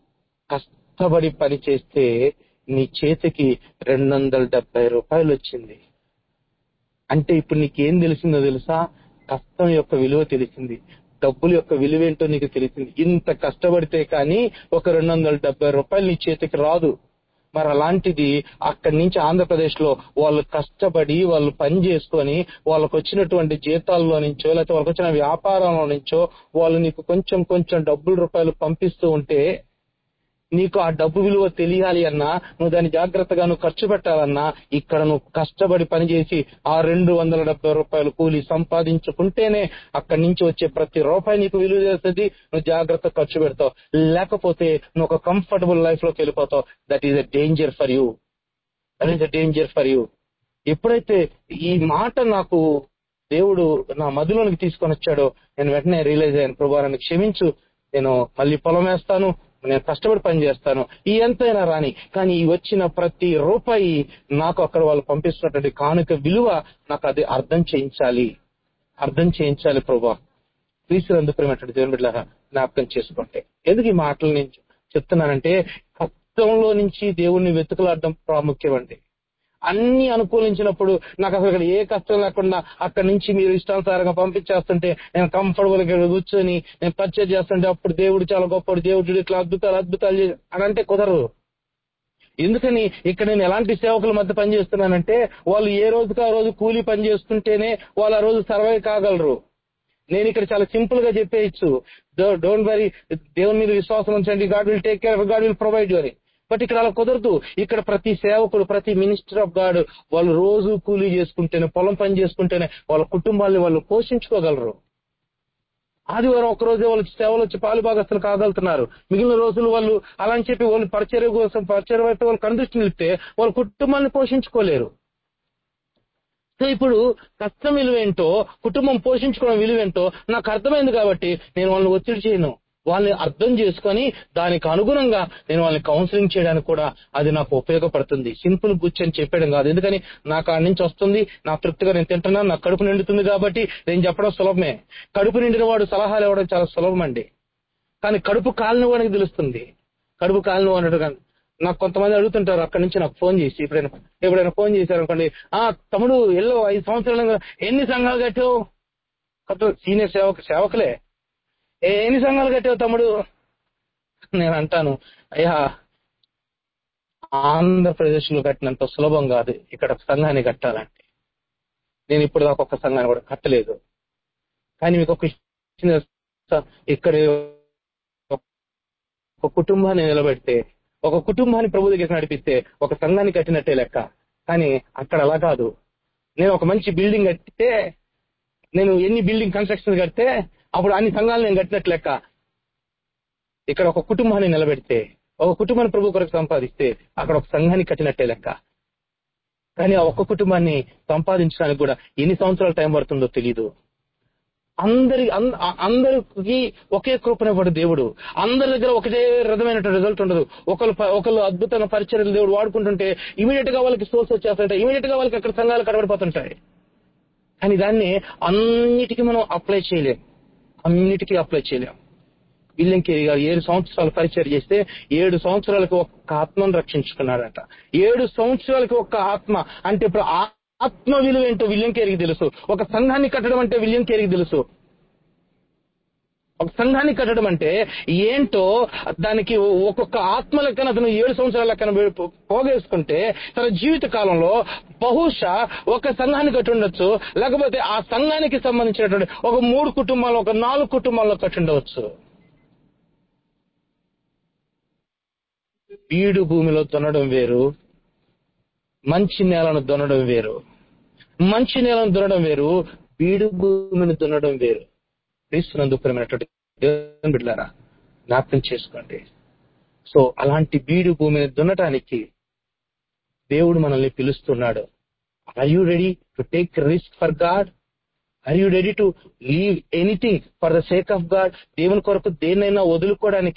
కష్టపడి పని చేస్తే నీ చేతికి రెండు వందల డెబ్బై రూపాయలు వచ్చింది అంటే ఇప్పుడు నీకేం తెలిసిందో తెలుసా కష్టం యొక్క విలువ తెలిసింది డబ్బుల యొక్క విలువ ఏంటో నీకు తెలిసింది ఇంత కష్టపడితే కానీ ఒక రెండు వందల డెబ్బై రూపాయలు నీ చేతికి రాదు మరి అలాంటిది అక్కడి నుంచి ఆంధ్రప్రదేశ్ లో వాళ్ళు కష్టపడి వాళ్ళు పని చేసుకొని వాళ్ళకు వచ్చినటువంటి జీతాల్లో నుంచో లేకపోతే వాళ్ళకి వచ్చిన వ్యాపారంలో నుంచో వాళ్ళు నీకు కొంచెం కొంచెం డబ్బులు రూపాయలు పంపిస్తూ ఉంటే నీకు ఆ డబ్బు విలువ తెలియాలి అన్నా నువ్వు దాన్ని జాగ్రత్తగా నువ్వు ఖర్చు పెట్టాలన్నా ఇక్కడ నువ్వు కష్టపడి పనిచేసి ఆ రెండు వందల డెబ్బై రూపాయలు కూలి సంపాదించుకుంటేనే అక్కడి నుంచి వచ్చే ప్రతి రూపాయి నీకు విలువ చేస్తుంది నువ్వు జాగ్రత్త ఖర్చు పెడతావు లేకపోతే నువ్వు ఒక కంఫర్టబుల్ లైఫ్ లోకి వెళ్ళిపోతావు that is a danger for you that is a danger for you ఎప్పుడైతే ఈ మాట నాకు దేవుడు నా మదిలోనికి తీసుకొని వచ్చాడో నేను వెంటనే రియలైజ్ అయ్యాను ప్రభా నన్ను క్షమించు నేను మళ్ళీ పొలం వేస్తాను నేను కష్టపడి పని చేస్తాను ఈ ఎంతైనా రాని కానీ ఈ వచ్చిన ప్రతి రూపాయి నాకు అక్కడ వాళ్ళు పంపిస్తున్నటువంటి కానుక విలువ నాకు అది అర్థం చేయించాలి అర్థం చేయించాలి ప్రభా క్రీస్తులందు ప్రేమటువంటి దేవుని బిడ్డ జ్ఞాపకం చేసుకుంటే ఎందుకు ఈ మాటలు నేను చెప్తున్నానంటే కష్టంలో నుంచి దేవుణ్ణి వెతుకులాడడం ప్రాముఖ్యం అండి అన్ని అనుకూలించినప్పుడు నాకు అసలు ఇక్కడ ఏ కష్టం లేకుండా అక్కడి నుంచి మీరు ఇష్టానుసారంగా పంపించేస్తుంటే నేను కంఫర్టబుల్ గా కూర్చొని నేను పర్చేజ్ చేస్తుంటే అప్పుడు దేవుడు చాలా గొప్పడు దేవుడు ఇట్లా అద్భుతాలు అద్భుతాలు చేసి అని అంటే కుదరదు ఎందుకని ఇక్కడ నేను ఎలాంటి సేవకుల మధ్య పనిచేస్తున్నానంటే వాళ్ళు ఏ రోజుకు ఆ రోజు కూలీ పని చేసుకుంటేనే వాళ్ళు ఆ రోజు సర్వైవ్ కాగలరు నేను ఇక్కడ చాలా సింపుల్ గా చెప్పేయచ్చు డోంట్ వరీ దేవుని మీద విశ్వాసం ఉంచండి God will take care God will provide అని బట్ ఇక్కడ అలా కుదరదు ఇక్కడ ప్రతి సేవకుడు ప్రతి మినిస్టర్ ఆఫ్ గాడ్ వాళ్ళు రోజు కూలీ చేసుకుంటేనే పొలం పని చేసుకుంటేనే వాళ్ళ కుటుంబాన్ని వాళ్ళు పోషించుకోగలరు ఆదివారం ఒక రోజే వాళ్ళు సేవలు వచ్చి పాలు భాగస్తులు కాగలుగుతున్నారు మిగిలిన రోజులు వాళ్ళు అలా అని చెప్పి వాళ్ళు పరిచర్య కోసం పరిచర్య వైపు వాళ్ళు కనుదృష్టి నిలిపితే వాళ్ళ కుటుంబాన్ని పోషించుకోలేరు సో ఇప్పుడు కష్టం విలువేంటో కుటుంబం పోషించుకోవడం విలువేంటో నాకు అర్థమైంది కాబట్టి నేను వాళ్ళని ఒత్తిడి చేయను వాళ్ళని అర్థం చేసుకొని దానికి అనుగుణంగా నేను వాళ్ళని కౌన్సిలింగ్ చేయడానికి కూడా అది నాకు ఉపయోగపడుతుంది సింపుల్ కూర్చొని చెప్పడం కాదు ఎందుకని నాకు ఆ నుంచి వస్తుంది నా తృప్తిగా నేను తింటున్నాను నా కడుపు నిండుతుంది కాబట్టి నేను చెప్పడం సులభమే కడుపు నిండిన వాడు సలహాలు ఇవ్వడం చాలా సులభం అండి కానీ కడుపు కాలిన వాడికి తెలుస్తుంది కడుపు కాలిన వాడు కానీ నాకు కొంతమంది అడుగుతుంటారు అక్కడి నుంచి నాకు ఫోన్ చేసి ఎప్పుడైనా ఎప్పుడైనా ఫోన్ చేశారు అనుకోండి ఆ తమ్ముడు ఎల్లో ఐదు సంవత్సరాలు ఎన్ని సంఘాలు కట్టావు కట్టు సీనియర్ సేవక సేవకులే "ఏ, ఎన్ని సంఘాలు కట్టావు తమ్ముడు నేను అంటాను అయ్యా ఆంధ్రప్రదేశ్ లో కట్టినంత సులభం కాదు ఇక్కడ ఒక సంఘాన్ని కట్టాలంటే నేను ఇప్పుడు దాకా ఒక సంఘాన్ని కూడా కట్టలేదు కానీ మీకు ఒక విషయం తెలుసా? ఇక్కడ ఒక కుటుంబాన్ని నిలబెడితే ఒక కుటుంబాన్ని ప్రభు దగ్గరికి నడిపిస్తే ఒక సంఘాన్ని కట్టినట్టే లెక్క కానీ అక్కడ అలా కాదు నేను ఒక మంచి బిల్డింగ్ కట్టితే నేను ఎన్ని బిల్డింగ్ కన్స్ట్రక్షన్ కడితే అప్పుడు అన్ని సంఘాలు నేను కట్టినట్టు లెక్క ఇక్కడ ఒక కుటుంబాన్ని నిలబెడితే ఒక కుటుంబాన్ని ప్రభు కొరకు సంపాదిస్తే అక్కడ ఒక సంఘాన్ని కట్టినట్టే లెక్క కానీ ఆ ఒక్క కుటుంబాన్ని సంపాదించడానికి కూడా ఎన్ని సంవత్సరాల టైం పడుతుందో తెలియదు అందరి అం- అ- అందరికి ఒకే కృపనివ్వడు దేవుడు అందరి దగ్గర ఒకటే రకమైన రిజల్ట్ ఉండదు ఒకళ్ళు ప- ఒకళ్ళు అద్భుతమైన పరిచర్యలు దేవుడు వాడుకుంటుంటే ఇమీడియట్ గా వాళ్ళకి సోర్స్ వచ్చేస్తుంటాయి ఇమీడియట్ గా వాళ్ళకి అక్కడ సంఘాలు కడబడిపోతుంటాయి కానీ దాన్ని అన్నిటికీ మనం అప్లై చేయలేం అన్నిటికీ అప్లై చేయలేం విలియం కేరీ గారు ఏడు సంవత్సరాలు పరిచయం చేస్తే ఏడు సంవత్సరాలకు ఒక్క ఆత్మను రక్షించుకున్నాడట ఏడు సంవత్సరాలకి ఒక్క ఆత్మ అంటే ఇప్పుడు ఆ ఆత్మ విలువ ఏంటో విలియం కేరీకి తెలుసు ఒక సంఘాన్ని కట్టడం అంటే విలియం కేరీకి తెలుసు ఒక సంఘాన్ని కట్టడం అంటే ఏంటో దానికి ఒక్కొక్క ఆత్మ లెక్కన అతను ఏడు సంవత్సరాల లెక్కన పో- పోగేసుకుంటే తన జీవిత కాలంలో బహుశా ఒక సంఘాన్ని కట్టి ఉండొచ్చు లేకపోతే ఆ సంఘానికి సంబంధించినటువంటి ఒక మూడు కుటుంబాలు ఒక నాలుగు కుటుంబాల్లో కట్టి ఉండవచ్చు బీడు భూమిలో దున్నడం వేరు మంచి నేలను దున్నడం వేరు మంచి నేలను దున్నడం వేరు బీడు భూమిని దున్నడం వేరు క్రీస్తునందు ప్రేమైనటువంటి దేవుని బిడ్డలారా జ్ఞాపకం చేసుకోండి సో అలాంటి బీడు భూమిని దున్నటానికి దేవుడు మనల్ని పిలుస్తున్నాడు are you ready to take risk for God are you ready to leave anything for the sake of God దేవుని కొరకు దేన్నైనా వదులుకోవడానికి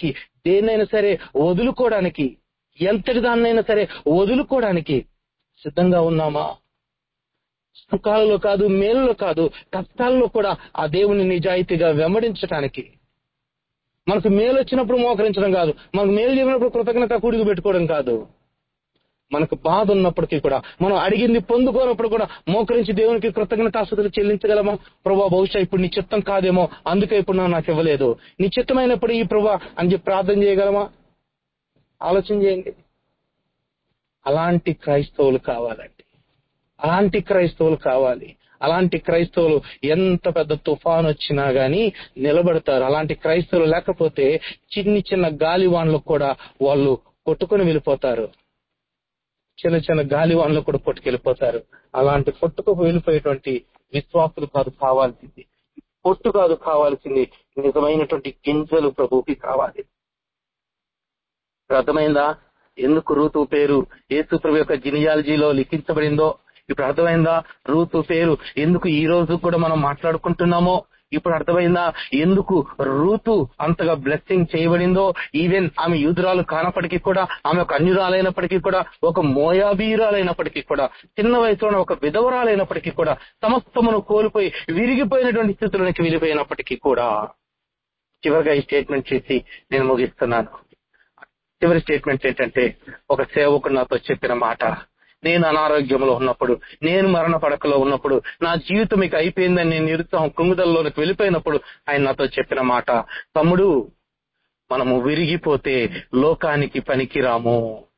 దేన్నైనా సరే వదులుకోవడానికి ఎంతటి దాన్నైనా సరే వదులుకోవడానికి సిద్ధంగా ఉన్నామా సుఖాలలో కాదు మేలులో కాదు కష్టాల్లో కూడా ఆ దేవుని నిజాయితీగా వెంబడించటానికి మనకు మేలు వచ్చినప్పుడు మోకరించడం కాదు మనకు మేలు జరిగినప్పుడు కృతజ్ఞత కూడికి పెట్టుకోవడం కాదు మనకు బాధ ఉన్నప్పటికీ కూడా మనం అడిగింది పొందుకోనప్పుడు కూడా మోకరించి దేవునికి కృతజ్ఞతాస్తుతులు చెల్లించగలమా ప్రభా బహుశా ఇప్పుడు నీ చిత్తం కాదేమో అందుకే ఇప్పుడు నువ్వు నాకు ఇవ్వలేదు నీ చిత్తమైనప్పుడు ఈ ప్రభా అని చెప్పి ప్రార్థన చేయగలమా ఆలోచన చేయండి అలాంటి క్రైస్తవులు కావాలండి అలాంటి క్రైస్తవులు కావాలి అలాంటి క్రైస్తవులు ఎంత పెద్ద తుఫాన్ వచ్చినా గాని నిలబడతారు అలాంటి క్రైస్తవులు లేకపోతే చిన్ని చిన్న గాలివాన్లకు కూడా వాళ్ళు కొట్టుకొని వెళ్ళిపోతారు చిన్న చిన్న గాలివాన్లు కూడా కొట్టుకెళ్ళిపోతారు అలాంటి కొట్టుకు వెళ్ళిపోయేటువంటి విశ్వాసులు కాదు కావాల్సింది పొట్టు కాదు కావాల్సింది నిజమైనటువంటి గింజలు ప్రభువుకి కావాలి అర్థమైందా ఎందుకు రూతు పేరు యేసు ప్రభు యొక్క జినియాలజీలో లిఖించబడిందో ఇప్పుడు అర్థమైందా రూతు పేరు ఎందుకు ఈ రోజు కూడా మనం మాట్లాడుకుంటున్నామో ఇప్పుడు అర్థమైందా ఎందుకు రూతు అంతగా బ్లెస్సింగ్ చేయబడిందో ఈవెన్ ఆమె యూదురాలు కానప్పటికీ కూడా ఆమె ఒక అన్యురాలైనప్పటికీ కూడా ఒక మోయాబీరాలైనప్పటికీ కూడా చిన్న వయసులో ఒక విధవరాలైనప్పటికీ కూడా సమస్తమును కోల్పోయి విరిగిపోయినటువంటి స్థితిలోనికి వెళ్ళిపోయినప్పటికీ కూడా చివరిగా ఈ స్టేట్మెంట్ చేసి నేను ముగిస్తున్నాను చివరి స్టేట్మెంట్ ఏంటంటే ఒక సేవకుడు నాతో చెప్పిన మాట నేను అనారోగ్యంలో ఉన్నప్పుడు నేను మరణ పడకలో ఉన్నప్పుడు నా జీవితం ఇక అయిపోయిందని నేను నిరుత్సాహం కుంగుదల్లోనికి వెళ్ళిపోయినప్పుడు ఆయన నాతో చెప్పిన మాట తమ్ముడు మనము విరిగిపోతే లోకానికి పనికిరాము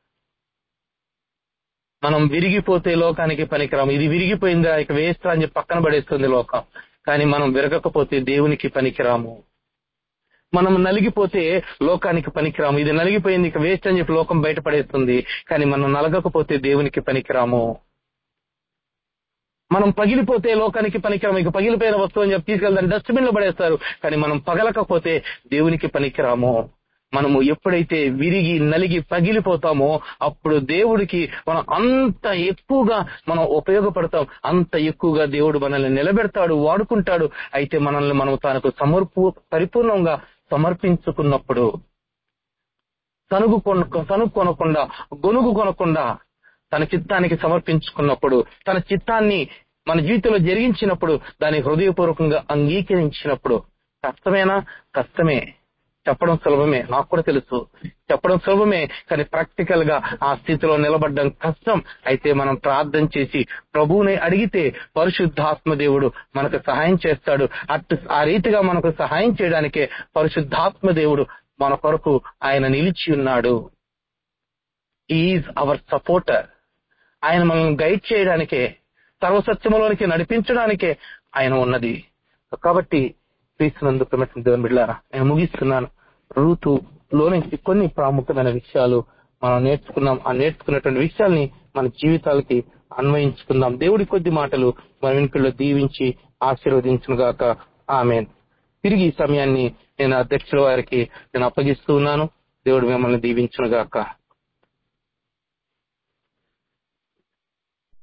మనం విరిగిపోతే లోకానికి పనికిరాము ఇది విరిగిపోయిందా ఇక వేస్తా అని చెప్పి పక్కన పడేస్తుంది లోకం కానీ మనం విరగకపోతే దేవునికి పనికిరాము మనం నలిగిపోతే లోకానికి పనికిరాము ఇది నలిగిపోయింది ఇక వేస్ట్ అని చెప్పి లోకం బయటపడేస్తుంది కానీ మనం నలగకపోతే దేవునికి పనికిరాము మనం పగిలిపోతే లోకానికి పనికిరాము ఇక పగిలిపోయిన వస్తువు అని చెప్పి తీసుకెళ్తారు డస్ట్బిన్ లో పడేస్తారు కానీ మనం పగలకపోతే దేవునికి పనికిరాము మనము ఎప్పుడైతే విరిగి నలిగి పగిలిపోతామో అప్పుడు దేవుడికి మనం అంత ఎక్కువగా మనం ఉపయోగపడతాం అంత ఎక్కువగా దేవుడు మనల్ని నిలబెడతాడు వాడుకుంటాడు అయితే మనల్ని మనం తనకు సమర్పు పరిపూర్ణంగా సమర్పించుకున్నప్పుడు తనుగు కొన తనుగు కొనకుండా గొనుగు కొనకుండా తన చిత్తానికి సమర్పించుకున్నప్పుడు తన చిత్తాన్ని మన జీవితంలో జరిగించినప్పుడు దాన్ని హృదయపూర్వకంగా అంగీకరించినప్పుడు కష్టమేనా కష్టమే చెప్పడం సులభమే నాకు కూడా తెలుసు చెప్పడం సులభమే కానీ ప్రాక్టికల్ గా ఆ స్థితిలో నిలబడడం కష్టం అయితే మనం ప్రార్థన చేసి ప్రభువుని అడిగితే పరిశుద్ధాత్మ దేవుడు మనకు సహాయం చేస్తాడు అటు ఆ రీతిగా మనకు సహాయం చేయడానికే పరిశుద్ధాత్మ దేవుడు మన కొరకు ఆయన నిలిచి ఉన్నాడు ఈజ్ అవర్ సపోర్టర్ ఆయన మనల్ని గైడ్ చేయడానికే సర్వసత్యములోనికి నడిపించడానికే ఆయన ఉన్నది కాబట్టి క్రీస్తునందు దేవుని బిడ్డారా నేను ముగిస్తున్నాను రూతులో నుంచి కొన్ని ప్రాముఖ్యమైన విషయాలు మనం నేర్చుకున్నాం ఆ నేర్చుకున్నటువంటి విషయాల్ని మన జీవితాలకి అన్వయించుకుందాం దేవుడి కొద్ది మాటలు మన వెనుకల్లో దీవించి ఆశీర్వదించును గాక ఆమె తిరిగి ఈ సమయాన్ని నేను అధ్యక్షుల వారికి నేను అప్పగిస్తూ ఉన్నాను దేవుడు మిమ్మల్ని దీవించును గాక